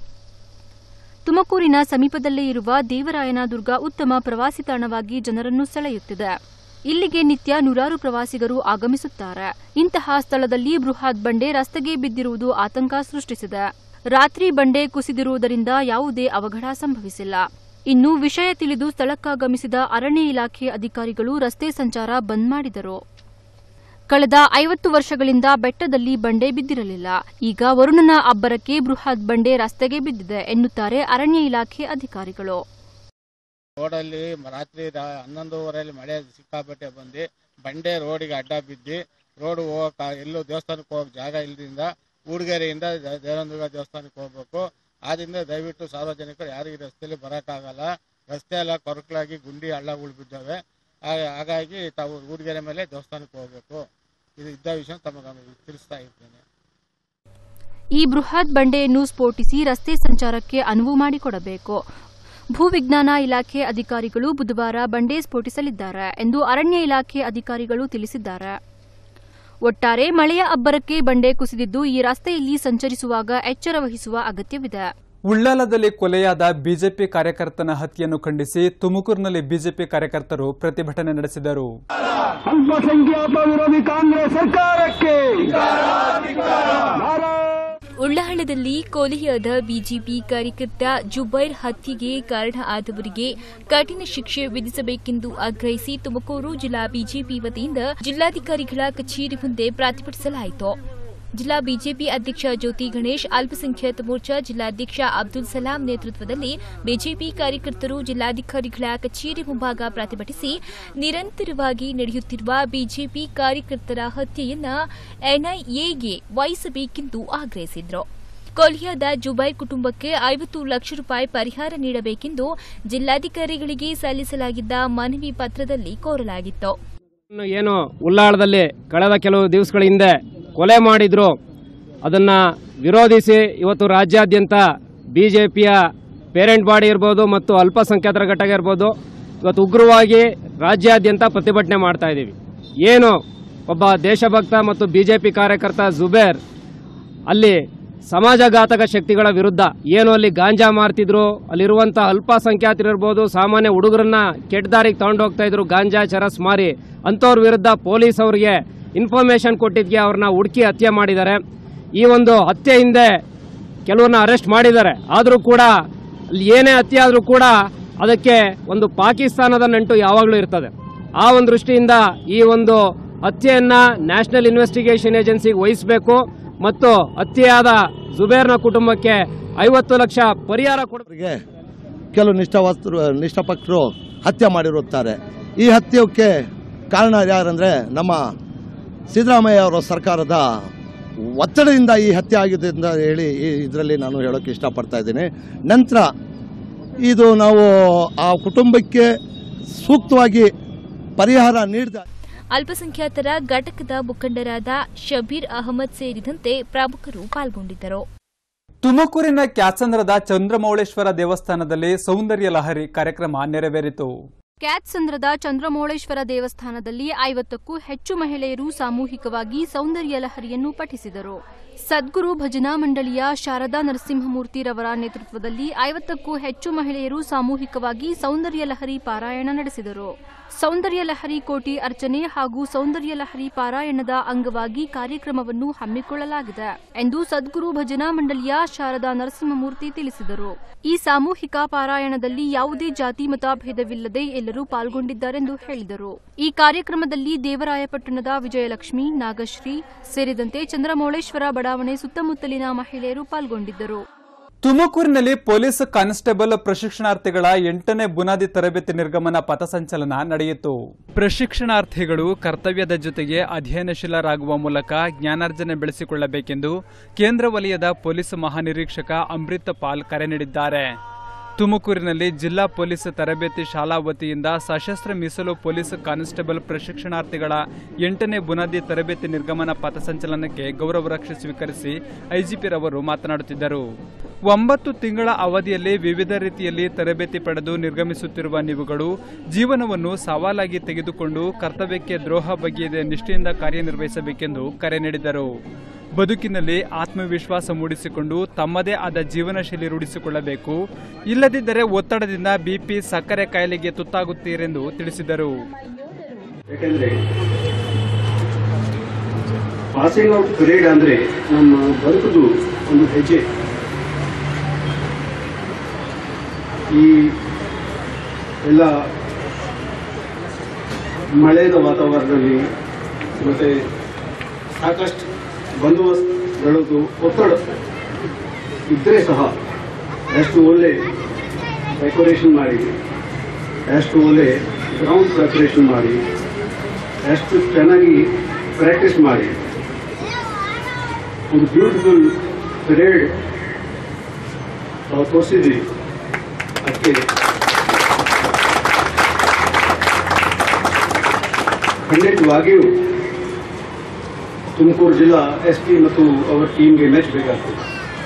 ತುಮಕೂರಿನ ಸಮೀಪದಲ್ಲೇ ಇರುವ ದೇವರಾಯನ ದುರ್ಗ ಉತ್ತಮ ಪ್ರವಾಸಿ ತಾಣವಾಗಿ ಜನರನ್ನು ಸೆಳೆಯುತ್ತಿದೆ ಇಲ್ಲಿಗೆ ನಿತ್ಯ ನೂರಾರು ಪ್ರವಾಸಿಗರು ಆಗಮಿಸುತ್ತಾರೆ ಇಂತಹ ಸ್ಥಳದಲ್ಲಿ ಬೃಹತ್ ಬಂಡೆ ರಸ್ತೆಗೆ ಬಿದ್ದಿರುವುದು ಆತಂಕ ಸೃಷ್ಟಿಸಿದೆ ರಾತ್ರಿ ಬಂಡೆ ಕುಸಿದಿರುವುದರಿಂದ ಯಾವುದೇ ಅವಘಡ ಸಂಭವಿಸಿಲ್ಲ ಇನ್ನು ವಿಷಯ ತಿಳಿದು ಸ್ಥಳಕ್ಕಾಗಮಿಸಿದ ಅರಣ್ಯ ಇಲಾಖೆ ಅಧಿಕಾರಿಗಳು ರಸ್ತೆ ಸಂಚಾರ ಬಂದ್ ಮಾಡಿದರು ಕಳೆದ ಐವತ್ತು ವರ್ಷಗಳಿಂದ ಬೆಟ್ಟದಲ್ಲಿ ಬಂಡೆ ಬಿದ್ದಿರಲಿಲ್ಲ ಈಗ ವರುಣನ ಅಬ್ಬರಕ್ಕೆ ಬೃಹತ್ ಬಂಡೆ ರಸ್ತೆಗೆ ಬಿದ್ದಿದೆ ಎನ್ನುತ್ತಾರೆ ಅರಣ್ಯ ಇಲಾಖೆ ಅಧಿಕಾರಿಗಳು ರೋಡಲ್ಲಿ ರಾತ್ರಿ ರಾ- ಹನ್ನೊಂದುವರೆಯಲ್ಲಿ ಮಳೆ ಸಿಕ್ಕಾಪಟ್ಟೆ ಬಂದು ಬಂಡೆ ರೋಡಿಗೆ ಅಡ್ಡ ಬಿದ್ದು ರೋಡ್ ಹೋಗಕ್ಕೆ ಎಲ್ಲೂ ದೇವಸ್ಥಾನಕ್ಕೆ ಹೋಗಕ್ಕೆ ಜಾಗ ಇಲ್ಲದಿಂದ ಊಡ್ಗೆರೆಯಿಂದ ದ- ದೇವರಂದುರ್ಗ ದೇವಸ್ಥಾನಕ್ಕೆ ಹೋಗ್ಬೇಕು ಆದ್ರಿಂದ ದಯವಿಟ್ಟು ಸಾರ್ವಜನಿಕರು ಯಾರು ಈ ರಸ್ತೆಯಲ್ಲಿ ಬರೋಕ್ಕಾಗಲ್ಲ ರಸ್ತೆ ಎಲ್ಲ ಕೊರಕಲಾಗಿ ಗುಂಡಿ ಹಳ್ಳಗಳು ಬಿದ್ದಾವೆ ಹಾ- ಹಾಗಾಗಿ ತಾವು ಊಡ್ಗೆರೆ ಮೇಲೆ ದೇವಸ್ಥಾನಕ್ಕೆ ಹೋಗ್ಬೇಕು ಇದು ಇದ್ದ ವಿಷಯ ತಮಗೆ ತಿಳಿಸ್ತಾ ಇದ್ದೇನೆ ಈ ಬೃಹತ್ ಬಂಡೆಯನ್ನು ಸ್ಫೋಟಿಸಿ ರಸ್ತೆ ಸಂಚಾರಕ್ಕೆ ಅನುವು ಮಾಡಿಕೊಡಬೇಕು ಭೂವಿಜ್ಞಾನ ಇಲಾಖೆ ಅಧಿಕಾರಿಗಳು ಬುಧವಾರ ಬಂಡೆ ಸ್ಫೋಟಿಸಲಿದ್ದಾರೆ ಎಂದು ಅರಣ್ಯ ಇಲಾಖೆ ಅಧಿಕಾರಿಗಳು ತಿಳಿಸಿದ್ದಾರೆ ಒಟ್ಟಾರೆ ಮಳೆಯ ಅಬ್ಬರಕ್ಕೆ ಬಂಡೆ ಕುಸಿದಿದ್ದು ಈ ರಸ್ತೆಯಲ್ಲಿ ಸಂಚರಿಸುವಾಗ ಎಚ್ಚರ ವಹಿಸುವ ಅಗತ್ಯವಿದೆ ಉಳ್ಳಾಲದಲ್ಲಿ ಕೊಲೆಯಾದ ಬಿಜೆಪಿ ಕಾರ್ಯಕರ್ತನ ಹತ್ಯೆಯನ್ನು ಖಂಡಿಸಿ ತುಮಕೂರಿನಲ್ಲಿ ಬಿಜೆಪಿ ಕಾರ್ಯಕರ್ತರು ಪ್ರತಿಭಟನೆ ನಡೆಸಿದರು ಅಲ್ಪಸಂಖ್ಯಾತ ವಿರೋಧಿ ಕಾಂಗ್ರೆಸ್ ಸರ್ಕಾರಕ್ಕೆ ಉಳ್ಳಾಳದಲ್ಲಿ ಕೊಲೆಯಾದ ಬಿಜೆಪಿ ಕಾರ್ಯಕರ್ತ ಜುಬೈರ್ ಹತ್ಯೆಗೆ ಕಾರಣ ಆದವರಿಗೆ ಕಠಿಣ ಶಿಕ್ಷೆ ವಿಧಿಸಬೇಕೆಂದು ಆಗ್ರಹಿಸಿ ತುಮಕೂರು ಜಿಲ್ಲಾ ಬಿಜೆಪಿ ವತಿಯಿಂದ ಜಿಲ್ಲಾಧಿಕಾರಿಗಳ ಕಚೇರಿ ಮುಂದೆ ಪ್ರತಿಭಟಿಸಲಾಯಿತು ಜಿಲ್ಲಾ ಬಿಜೆಪಿ ಅಧ್ಯಕ್ಷ ಜ್ಯೋತಿ ಗಣೇಶ್ ಅಲ್ಪಸಂಖ್ಯಾತ ಮೋರ್ಚಾ ಜಿಲ್ಲಾಧ್ಯಕ್ಷ ಅಬ್ದುಲ್ ಸಲಾಂ ನೇತೃತ್ವದಲ್ಲಿ ಬಿಜೆಪಿ ಕಾರ್ಯಕರ್ತರು ಜಿಲ್ಲಾಧಿಕಾರಿಗಳ ಕಚೇರಿ ಮುಂಭಾಗ ಪ್ರತಿಭಟಿಸಿ ನಿರಂತರವಾಗಿ ನಡೆಯುತ್ತಿರುವ ಬಿಜೆಪಿ ಕಾರ್ಯಕರ್ತರ ಹತ್ಯೆಯನ್ನ ಎನ್ಐಎಗೆ ವಹಿಸಬೇಕೆಂದು ಆಗ್ರಹಿಸಿದ್ರು ಕೊಲಿಯಾದ ಜುಬೈರ್ ಕುಟುಂಬಕ್ಕೆ ಐವತ್ತು ಲಕ್ಷ ರೂಪಾಯಿ ಪರಿಹಾರ ನೀಡಬೇಕೆಂದು ಜಿಲ್ಲಾಧಿಕಾರಿಗಳಿಗೆ ಸಲ್ಲಿಸಲಾಗಿದ್ದ ಮನವಿ ಪತ್ರದಲ್ಲಿ ಕೋರಲಾಗಿತ್ತು ಏನು ಉಳ್ಳಾಳದಲ್ಲಿ ಕಳೆದ ಕೆಲವು ದಿವಸಗಳ ಹಿಂದೆ ಕೊಲೆ ಮಾಡಿದ್ರು ಅದನ್ನ ವಿರೋಧಿಸಿ ಇವತ್ತು ರಾಜ್ಯಾದ್ಯಂತ ಬಿಜೆಪಿಯ ಪೇರೆಂಟ್ ಬಾಡಿ ಇರ್ಬೋದು ಮತ್ತು ಅಲ್ಪಸಂಖ್ಯಾತರ ಘಟಕ ಇರ್ಬೋದು ಇವತ್ತು ಉಗ್ರವಾಗಿ ರಾಜ್ಯಾದ್ಯಂತ ಪ್ರತಿಭಟನೆ ಮಾಡ್ತಾ ಇದ್ದೀವಿ ಏನು ಒಬ್ಬ ದೇಶಭಕ್ತ ಮತ್ತು ಬಿಜೆಪಿ ಕಾರ್ಯಕರ್ತ ಜುಬೇರ್ ಅಲ್ಲಿ ಸಮಾಜಘಾತಕ ಶಕ್ತಿಗಳ ವಿರುದ್ಧ ಏನು ಅಲ್ಲಿ ಗಾಂಜಾ ಮಾರ್ತಿದ್ರು ಅಲ್ಲಿರುವಂಥ ಅಲ್ಪಸಂಖ್ಯಾತರಿರ್ಬೋದು ಸಾಮಾನ್ಯ ಹುಡುಗರನ್ನ ಕೆಟ್ಟ ದಾರಿಗೆ ತಗೊಂಡು ಹೋಗ್ತಾ ಇದ್ರು ಗಾಂಜಾ ಚರಸ್ ಮಾರಿ ಅಂಥವ್ರ ವಿರುದ್ಧ ಪೊಲೀಸ್ ಅವರಿಗೆ ಇನ್ಫಾರ್ಮೇಶನ್ ಕೊಟ್ಟಿದ್ದಕ್ಕೆ ಅವ್ರನ್ನ ಹುಡುಕಿ ಹತ್ಯೆ ಮಾಡಿದ್ದಾರೆ ಈ ಒಂದು ಹತ್ಯೆ ಹಿಂದೆ ಕೆಲವ್ರನ್ನ ಅರೆಸ್ಟ್ ಮಾಡಿದ್ದಾರೆ ಆದರೂ ಕೂಡ ಅಲ್ಲಿ ಏನೇ ಹತ್ಯೆ ಆದರೂ ಕೂಡ ಅದಕ್ಕೆ ಒಂದು ಪಾಕಿಸ್ತಾನದ ನಂಟು ಯಾವಾಗಲೂ ಇರ್ತದೆ ಆ ಒಂದು ದೃಷ್ಟಿಯಿಂದ ಈ ಒಂದು ಹತ್ಯೆಯನ್ನ ನ್ಯಾಷನಲ್ ಇನ್ವೆಸ್ಟಿಗೇಷನ್ ಏಜೆನ್ಸಿಗೆ ವಹಿಸಬೇಕು ಮತ್ತು ಹತ್ಯೆಯಾದ ಜುಬೇರ್ನ ಕುಟುಂಬಕ್ಕೆ ಐವತ್ತು ಲಕ್ಷ ಪರಿಹಾರ ಕೊಡಬೇಕು ಕೆಲವು ನಿಷ್ಠಾವಸ್ತರು ನಿಷ್ಠಪಕ್ಷರು ಹತ್ಯೆ ಮಾಡಿರುತ್ತಾರೆ ಈ ಹತ್ಯೆಗೆ ಕಾರಣ ಯಾರಂದರೆ ನಮ್ಮ ಸಿದ್ದರಾಮಯ್ಯ ಅವರ ಸರ್ಕಾರದ ಒತ್ತಡದಿಂದ ಈ ಹತ್ಯೆ ಆಗಿದೆ ಅಂತ ಹೇಳಿ ಇದರಲ್ಲಿ ನಾನು ಹೇಳೋಕ್ಕೆ ಇಷ್ಟಪಡ್ತಾ ಇದ್ದೀನಿ ನಂತರ ಇದು ನಾವು ಆ ಕುಟುಂಬಕ್ಕೆ ಸೂಕ್ತವಾಗಿ ಪರಿಹಾರ ನೀಡಿದ ಅಲ್ಪಸಂಖ್ಯಾತರ ಘಟಕದ ಮುಖಂಡರಾದ ಶಬೀರ್ ಅಹಮದ್ ಸೇರಿದಂತೆ ಪ್ರಮುಖರು ಪಾಲ್ಗೊಂಡಿದ್ದರು ತುಮಕೂರಿನ ಕ್ಯಾತ್ಸಂದ್ರದ ಚಂದ್ರಮೌಳೇಶ್ವರ ದೇವಸ್ಥಾನದಲ್ಲಿ ಸೌಂದರ್ಯ ಲಹರಿ ಕಾರ್ಯಕ್ರಮ ನೆರವೇರಿತು ಕ್ಯಾತ್ಸಂದ್ರದ ಚಂದ್ರಮೌಳೇಶ್ವರ ದೇವಸ್ಥಾನದಲ್ಲಿ ಐವತ್ತಕ್ಕೂ ಹೆಚ್ಚು ಮಹಿಳೆಯರು ಸಾಮೂಹಿಕವಾಗಿ ಸೌಂದರ್ಯ ಲಹರಿಯನ್ನು ಪಠಿಸಿದರು ಸದ್ಗುರು ಭಜನಾ ಮಂಡಳಿಯ ಶಾರದಾ ನರಸಿಂಹಮೂರ್ತಿರವರ ನೇತೃತ್ವದಲ್ಲಿ ಐವತ್ತಕ್ಕೂ ಹೆಚ್ಚು ಮಹಿಳೆಯರು ಸಾಮೂಹಿಕವಾಗಿ ಸೌಂದರ್ಯ ಲಹರಿ ಪಾರಾಯಣ ನಡೆಸಿದರು ಸೌಂದರ್ಯ ಲಹರಿ ಕೋಟಿ ಅರ್ಚನೆ ಹಾಗೂ ಸೌಂದರ್ಯ ಲಹರಿ ಪಾರಾಯಣದ ಅಂಗವಾಗಿ ಕಾರ್ಯಕ್ರಮವನ್ನು ಹಮ್ಮಿಕೊಳ್ಳಲಾಗಿದೆ ಎಂದು ಸದ್ಗುರು ಭಜನಾ ಮಂಡಳಿಯ ಶಾರದಾ ನರಸಿಂಹಮೂರ್ತಿ ತಿಳಿಸಿದರು ಈ ಸಾಮೂಹಿಕ ಪಾರಾಯಣದಲ್ಲಿ ಯಾವುದೇ ಜಾತಿ ಮತ ಭೇದವಿಲ್ಲದೆ ಎಲ್ಲರೂ ಪಾಲ್ಗೊಂಡಿದ್ದಾರೆಂದು ಹೇಳಿದರು ಈ ಕಾರ್ಯಕ್ರಮದಲ್ಲಿ ದೇವರಾಯಪಟ್ಟಣದ ವಿಜಯಲಕ್ಷ್ಮಿ ನಾಗಶ್ರೀ ಸೇರಿದಂತೆ ಚಂದ್ರಮೌಳೇಶ್ವರ ಬಡಾವಣೆ ಸುತ್ತಮುತ್ತಲಿನ ಮಹಿಳೆಯರು ಪಾಲ್ಗೊಂಡಿದ್ದರು ತುಮಕೂರಿನಲ್ಲಿ ಪೊಲೀಸ್ ಕಾನ್ಸ್ಟೇಬಲ್ ಪ್ರಶಿಕ್ಷಣಾರ್ಥಿಗಳ ಎಂಟನೇ ಬುನಾದಿ ತರಬೇತಿ ನಿರ್ಗಮನ ಪಥಸಂಚಲನ ನಡೆಯಿತು ಪ್ರಶಿಕ್ಷಣಾರ್ಥಿಗಳು ಕರ್ತವ್ಯದ ಜೊತೆಗೆ ಅಧ್ಯಯನಶೀಲರಾಗುವ ಮೂಲಕ ಜ್ಞಾನಾರ್ಜನೆ ಬೆಳೆಸಿಕೊಳ್ಳಬೇಕೆಂದು ಕೇಂದ್ರ ವಲಯದ ಪೊಲೀಸ್ ಮಹಾನಿರೀಕ್ಷಕ ಅಮೃತ್ ಪಾಲ್ ಕರೆ ನೀಡಿದ್ದಾರೆ ತುಮಕೂರಿನಲ್ಲಿ ಜಿಲ್ಲಾ ಪೊಲೀಸ್ ತರಬೇತಿ ಶಾಲಾ ವತಿಯಿಂದ ಸಶಸ್ತ್ರ ಮೀಸಲು ಪೊಲೀಸ್ ಕಾನ್ಸ್ಟೇಬಲ್ ಪ್ರಶಿಕ್ಷಣಾರ್ಥಿಗಳ ಎಂಟನೇ ಬುನಾದಿ ತರಬೇತಿ ನಿರ್ಗಮನ ಪಥಸಂಚಲನಕ್ಕೆ ಗೌರವ ರಕ್ಷೆ ಸ್ವೀಕರಿಸಿ ಐಜಿಪಿರವರು ಮಾತನಾಡುತ್ತಿದ್ದರು ಒಂಬತ್ತು ತಿಂಗಳ ಅವಧಿಯಲ್ಲಿ ವಿವಿಧ ರೀತಿಯಲ್ಲಿ ತರಬೇತಿ ಪಡೆದು ನಿರ್ಗಮಿಸುತ್ತಿರುವ ನೀವುಗಳು ಜೀವನವನ್ನು ಸವಾಲಾಗಿ ತೆಗೆದುಕೊಂಡು ಕರ್ತವ್ಯಕ್ಕೆ ದ್ರೋಹ ಬಗೆಯದೆ ನಿಷ್ಠೆಯಿಂದ ಕಾರ್ಯನಿರ್ವಹಿಸಬೇಕೆಂದು ಕರೆ ನೀಡಿದರು ಬದುಕಿನಲ್ಲಿ ಆತ್ಮವಿಶ್ವಾಸ ಮೂಡಿಸಿಕೊಂಡು ತಮ್ಮದೇ ಆದ ಜೀವನ ಶೈಲಿ ರೂಢಿಸಿಕೊಳ್ಳಬೇಕು ಇಲ್ಲದಿದ್ದರೆ ಒತ್ತಡದಿಂದ ಬಿಪಿ ಸಕ್ಕರೆ ಕಾಯಿಲೆಗೆ ತುತ್ತಾಗುತ್ತೀರೆಂದು ತಿಳಿಸಿದರು ಯಾಕಂದ್ರೆ ಪಾಸಿಂಗ್ ಔಟ್ ಪೀರಿಯಡ್ ಅಂದ್ರೆ ನಮ್ಮ ಬದುಕುದು ಒಂದು ಹೆಜ್ಜೆ ಈ ಎಲ್ಲ ಮಳೆದ ವಾತಾವರಣದಲ್ಲಿ ಮತ್ತೆ ಸಾಕಷ್ಟು ಬಂದೋಬಸ್ತ್ಗಳದ್ದು ಒತ್ತಡ ಇದ್ದರೆ ಸಹ ಎಷ್ಟು ಒಳ್ಳೆ ಡೆಕೋರೇಷನ್ ಮಾಡಿ ಎಷ್ಟು ಒಳ್ಳೆ ಗ್ರೌಂಡ್ ಪ್ರಿಪರೇಷನ್ ಮಾಡಿ ಎಷ್ಟು ಚೆನ್ನಾಗಿ ಪ್ರಾಕ್ಟೀಸ್ ಮಾಡಿ ಒಂದು ಬ್ಯೂಟಿಫುಲ್ ಪೀರಿಯಡ್ ನಾವು ತೋರಿಸಿದ್ವಿ ಅದಕ್ಕೆ ಖಂಡಿತವಾಗಿಯೂ ತುಮಕೂರು ಜಿಲ್ಲಾ ಎಸ್ ಪಿ ಮತ್ತು ಅವರ ಟೀಮ್ಗೆ ಮೆಚ್ಚಬೇಕಾಗ್ತದೆ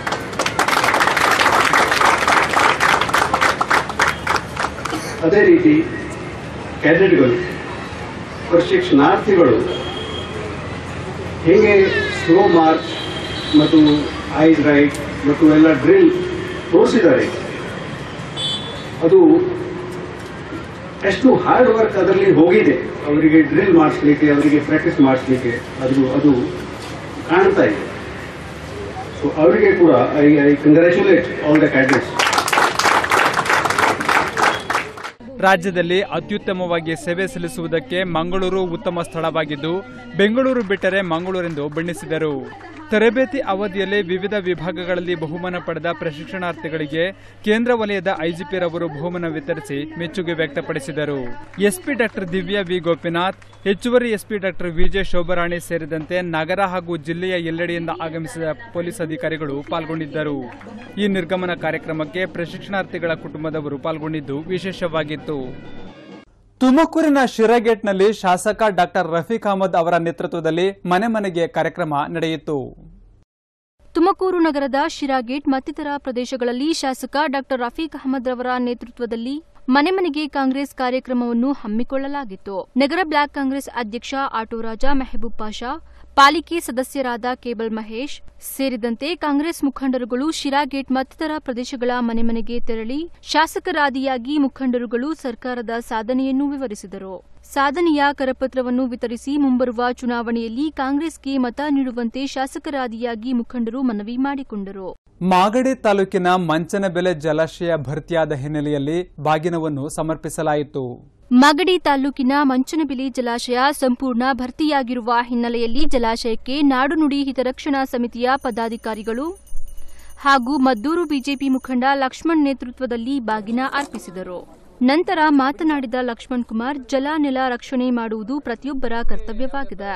ಅದೇ ರೀತಿ ಕ್ಯಾಡೆಟ್ಗಳು ಪ್ರಶಿಕ್ಷಣಾರ್ಥಿಗಳು ಹೇಗೆ ಸ್ಲೋ ಮಾರ್ಚ್ ಮತ್ತು ಐಸ್ ರೈಡ್ ಮತ್ತು ಎಲ್ಲ ಡ್ರಿಲ್ ತೋರಿಸಿದ್ದಾರೆ ಅದು ಎಷ್ಟು ಹಾರ್ಡ್ ವರ್ಕ್ ಅದರಲ್ಲಿ ಹೋಗಿದೆ ಅವರಿಗೆ ಡ್ರಿಲ್ ಮಾಡಿಸ್ಲಿಕ್ಕೆ ಅವರಿಗೆ ಪ್ರಾಕ್ಟೀಸ್ ಮಾಡಿಸ್ಲಿಕ್ಕೆ ಅದು ಅದು ಕಾಣ್ತಾ ಇದೆ ಸೊ ಅವರಿಗೆ ಕೂಡ I I congratulate all the cadets ರಾಜ್ಯದಲ್ಲಿ ಅತ್ಯುತ್ತಮವಾಗಿ ಸೇವೆ ಸಲ್ಲಿಸುವುದಕ್ಕೆ ಮಂಗಳೂರು ಉತ್ತಮ ಸ್ಥಳವಾಗಿದ್ದು ಬೆಂಗಳೂರು ಬಿಟ್ಟರೆ ಮಂಗಳೂರೆಂದು ಬಣ್ಣಿಸಿದರು ತರಬೇತಿ ಅವಧಿಯಲ್ಲಿ ವಿವಿಧ ವಿಭಾಗಗಳಲ್ಲಿ ಬಹುಮಾನ ಪಡೆದ ಪ್ರಶಿಕ್ಷಣಾರ್ಥಿಗಳಿಗೆ ಕೇಂದ್ರ ವಲಯದ ಐಜಿಪಿರವರು ಬಹುಮಾನ ವಿತರಿಸಿ ಮೆಚ್ಚುಗೆ ವ್ಯಕ್ತಪಡಿಸಿದರು SP doctor Divya V Gopinath ಹೆಚ್ಚುವರಿ ಎಸ್ಪಿ ಡಾಕ್ಟರ್ ವಿಜಯ ಶೋಭರಾಣಿ ಸೇರಿದಂತೆ ನಗರ ಹಾಗೂ ಜಿಲ್ಲೆಯ ಎಲ್ಲೆಡೆಯಿಂದ ಆಗಮಿಸಿದ ಪೊಲೀಸ್ ಅಧಿಕಾರಿಗಳು ಪಾಲ್ಗೊಂಡಿದ್ದರು ಈ ನಿರ್ಗಮನ ಕಾರ್ಯಕ್ರಮಕ್ಕೆ ಪ್ರಶಿಕ್ಷಣಾರ್ಥಿಗಳ ಕುಟುಂಬದವರು ಪಾಲ್ಗೊಂಡಿದ್ದು ವಿಶೇಷವಾಗಿತ್ತು ತುಮಕೂರಿನ ಶಿರಗೇಟ್ನಲ್ಲಿ ಶಾಸಕ ಡಾಕ್ಟರ್ ರಫೀಕ್ ಅಹಮದ್ ಅವರ ನೇತೃತ್ವದಲ್ಲಿ ಮನೆ ಮನೆಗೆ ಕಾರ್ಯಕ್ರಮ ನಡೆಯಿತು ತುಮಕೂರು ನಗರದ ಶಿರಾಗೇಟ್ ಮತ್ತಿತರ ಪ್ರದೇಶಗಳಲ್ಲಿ ಶಾಸಕ ಡಾ ರಫೀಕ್ ಅಹಮದ್ ರವರ ನೇತೃತ್ವದಲ್ಲಿ ಮನೆ ಮನೆಗೆ ಕಾಂಗ್ರೆಸ್ ಕಾರ್ಯಕ್ರಮವನ್ನು ಹಮ್ಮಿಕೊಳ್ಳಲಾಗಿತ್ತು ನಗರ ಬ್ಲಾಕ್ ಕಾಂಗ್ರೆಸ್ ಅಧ್ಯಕ್ಷ ಆಟೋರಾಜ ಮೆಹಬೂಬ್ ಪಾಷಾ ಪಾಲಿಕೆ ಸದಸ್ಯರಾದ ಕೇಬಲ್ ಮಹೇಶ್ ಸೇರಿದಂತೆ ಕಾಂಗ್ರೆಸ್ ಮುಖಂಡರುಗಳು ಶಿರಾಗೇಟ್ ಮತ್ತಿತರ ಪ್ರದೇಶಗಳ ಮನೆ ಮನೆಗೆ ತೆರಳಿ ಶಾಸಕರಾದಿಯಾಗಿ ಮುಖಂಡರುಗಳು ಸರ್ಕಾರದ ಸಾಧನೆಯನ್ನು ವಿವರಿಸಿದರು ಸಾಧನೆಯ ಕರಪತ್ರವನ್ನು ವಿತರಿಸಿ ಮುಂಬರುವ ಚುನಾವಣೆಯಲ್ಲಿ ಕಾಂಗ್ರೆಸ್ಗೆ ಮತ ನೀಡುವಂತೆ ಶಾಸಕರಾದಿಯಾಗಿ ಮುಖಂಡರು ಮನವಿ ಮಾಡಿಕೊಂಡರು ಮಾಗಡಿ ತಾಲೂಕಿನ ಮಂಚನಬೆಲೆ ಜಲಾಶಯ ಭರ್ತಿಯಾದ ಹಿನ್ನೆಲೆಯಲ್ಲಿ ಬಾಗಿನವನ್ನು ಸಮರ್ಪಿಸಲಾಯಿತು ಮಾಗಡಿ ತಾಲೂಕಿನ ಮಂಚನಬಿಲಿ ಜಲಾಶಯ ಸಂಪೂರ್ಣ ಭರ್ತಿಯಾಗಿರುವ ಹಿನ್ನೆಲೆಯಲ್ಲಿ ಜಲಾಶಯಕ್ಕೆ ನಾಡು ನುಡಿ ಹಿತರಕ್ಷಣಾ ಸಮಿತಿಯ ಪದಾಧಿಕಾರಿಗಳು ಹಾಗೂ ಮದ್ದೂರು ಬಿಜೆಪಿ ಮುಖಂಡ ಲಕ್ಷ್ಮಣ್ ನೇತೃತ್ವದಲ್ಲಿ ಬಾಗಿನ ಅರ್ಪಿಸಿದರು ನಂತರ ಮಾತನಾಡಿದ ಲಕ್ಷ್ಮಣ್ ಕುಮಾರ್ ಜಲ ನೆಲ ರಕ್ಷಣೆ ಮಾಡುವುದು ಪ್ರತಿಯೊಬ್ಬರ ಕರ್ತವ್ಯವಾಗಿದೆ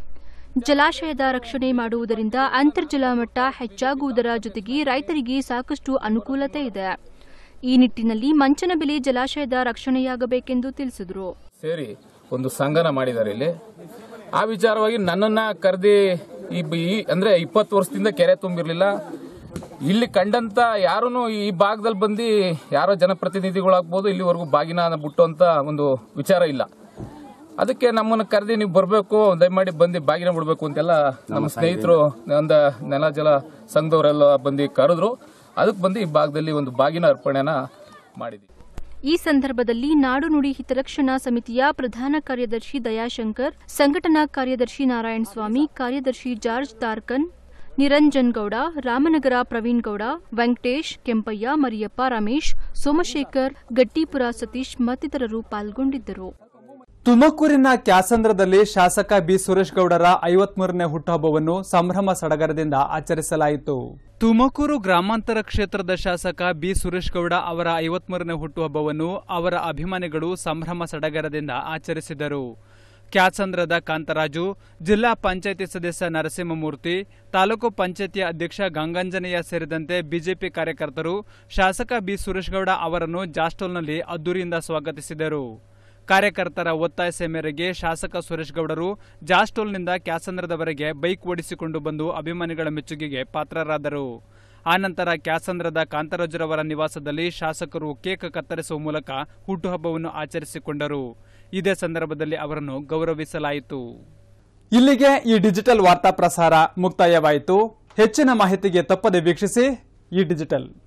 ಜಲಾಶಯದ ರಕ್ಷಣೆ ಮಾಡುವುದರಿಂದ ಅಂತರ್ಜಲ ಮಟ್ಟ ಹೆಚ್ಚಾಗುವುದರ ಜೊತೆಗೆ ರೈತರಿಗೆ ಸಾಕಷ್ಟು ಅನುಕೂಲತೆ ಇದೆ ಈ ನಿಟ್ಟಿನಲ್ಲಿ ಮಂಚನಬೆಲೆ ಜಲಾಶಯದ ರಕ್ಷಣೆಯಾಗಬೇಕೆಂದು ತಿಳಿಸಿದರು ಸೇರಿ ಒಂದು ಸಂಘನ ಮಾಡಿದ್ದಾರೆ ಇಲ್ಲಿ ಆ ವಿಚಾರವಾಗಿ ನನ್ನನ್ನ ಕರೆದಿ ಈ ಬ- ಈ ಅಂದ್ರೆ ಇಪ್ಪತ್ತು ವರ್ಷದಿಂದ ಕೆರೆ ತುಂಬಿರ್ಲಿಲ್ಲ ಇಲ್ಲಿ ಕಂಡಂತ ಯಾರೂ ಈ ಭಾಗದಲ್ಲಿ ಬಂದು ಯಾರೋ ಜನಪ್ರತಿನಿಧಿಗಳಾಗ್ಬೋದು ಇಲ್ಲಿವರೆಗೂ ಬಾಗಿನ ಬಿಟ್ಟು ಅಂತ ಒಂದು ವಿಚಾರ ಇಲ್ಲ ಅದಕ್ಕೆ ನಮ್ಮನ್ನ ಕರೆದಿ ನೀವು ಬರಬೇಕು ದಯಮಾಡಿ ಬಂದು ಬಾಗಿನ ಬಿಡಬೇಕು ಅಂತೆಲ್ಲ ನಮ್ಮ ಸ್ನೇಹಿತರು ಒಂದು ನೆಲ ಜಲ ಸಂಘದವರೆಲ್ಲ ಬಂದು ಕರೆದ್ರು ಅದಕ್ಕೆ ಬಂದು ಈ ಭಾಗದಲ್ಲಿ ಒಂದು ಬಾಗಿನ ಅರ್ಪಣೆನ ಮಾಡಿದ್ವಿ ಈ ಸಂದರ್ಭದಲ್ಲಿ ನಾಡು ನುಡಿ ಹಿತರಕ್ಷಣಾ ಸಮಿತಿಯ ಪ್ರಧಾನ ಕಾರ್ಯದರ್ಶಿ ದಯಾಶಂಕರ್ ಸಂಘಟನಾ ಕಾರ್ಯದರ್ಶಿ ನಾರಾಯಣ ಸ್ವಾಮಿ ಕಾರ್ಯದರ್ಶಿ ಜಾರ್ಜ್ ತಾರ್ಕನ್ ನಿರಂಜನ್ ಗೌಡ ರಾಮನಗರ ಪ್ರವೀಣ್ ಗೌಡ ವೆಂಕಟೇಶ್ ಕೆಂಪಯ್ಯ ಮರಿಯಪ್ಪ ರಮೇಶ್ ಸೋಮಶೇಖರ್ ಗಟ್ಟಿಪುರ ಸತೀಶ್ ಮತ್ತಿತರರು ಪಾಲ್ಗೊಂಡಿದ್ದರು ತುಮಕೂರಿನ ಕ್ಯಾಸಂದ್ರದಲ್ಲಿ ಶಾಸಕ ಬಿ ಸುರೇಶ್ ಗೌಡರ ಐವತ್ಮೂರನೇ ಹುಟ್ಟುಹಬ್ಬವನ್ನು ಸಂಭ್ರಮ ಸಡಗರದಿಂದ ಆಚರಿಸಲಾಯಿತು ತುಮಕೂರು ಗ್ರಾಮಾಂತರ ಕ್ಷೇತ್ರದ ಶಾಸಕ ಬಿ ಸುರೇಶ್ ಗೌಡ ಅವರ ಐವತ್ಮೂರನೇ ಹುಟ್ಟುಹಬ್ಬವನ್ನು ಅವರ ಅಭಿಮಾನಿಗಳು ಸಂಭ್ರಮ ಸಡಗರದಿಂದ ಆಚರಿಸಿದರು ಕ್ಯಾಸಂದ್ರದ ಕಾಂತರಾಜು ಜಿಲ್ಲಾ ಪಂಚಾಯಿತಿ ಸದಸ್ಯ ನರಸಿಂಹಮೂರ್ತಿ ತಾಲೂಕು ಪಂಚಾಯಿತಿಯ ಅಧ್ಯಕ್ಷ ಗಂಗಾಂಜನೇಯ ಸೇರಿದಂತೆ ಬಿಜೆಪಿ ಕಾರ್ಯಕರ್ತರು ಶಾಸಕ ಬಿ ಸುರೇಶ್ ಗೌಡ ಅವರನ್ನು ಜಾಸ್ಟೋಲ್ನಲ್ಲಿ ಅದ್ದೂರಿಯಿಂದ ಸ್ವಾಗತಿಸಿದರು ಕಾರ್ಯಕರ್ತರ ಒತ್ತಾಯಸ ಮೇರೆಗೆ ಶಾಸಕ ಸುರೇಶ್ ಗೌಡರು ಜಾಸ್ಟೋಲ್ನಿಂದ ಕ್ಯಾಸಂದ್ರದವರೆಗೆ ಬೈಕ್ ಓಡಿಸಿಕೊಂಡು ಬಂದು ಅಭಿಮಾನಿಗಳ ಮೆಚ್ಚುಗೆಗೆ ಪಾತ್ರರಾದರು ಆನಂತರ ಕ್ಯಾಸಂದ್ರದ ಕಾಂತರಾಜುರವರ ನಿವಾಸದಲ್ಲಿ ಶಾಸಕರು ಕೇಕ್ ಕತ್ತರಿಸುವ ಮೂಲಕ ಹುಟ್ಟುಹಬ್ಬವನ್ನು ಆಚರಿಸಿಕೊಂಡರು ಇದೇ ಸಂದರ್ಭದಲ್ಲಿ ಅವರನ್ನು ಗೌರವಿಸಲಾಯಿತು ಇಲ್ಲಿಗೆ ಈ ಡಿಜಿಟಲ್ ವಾರ್ತಾ ಪ್ರಸಾರ ಮುಕ್ತಾಯವಾಯಿತು ಹೆಚ್ಚಿನ ಮಾಹಿತಿಗೆ ತಪ್ಪದೆ ವೀಕ್ಷಿಸಿ ಈ ಡಿಜಿಟಲ್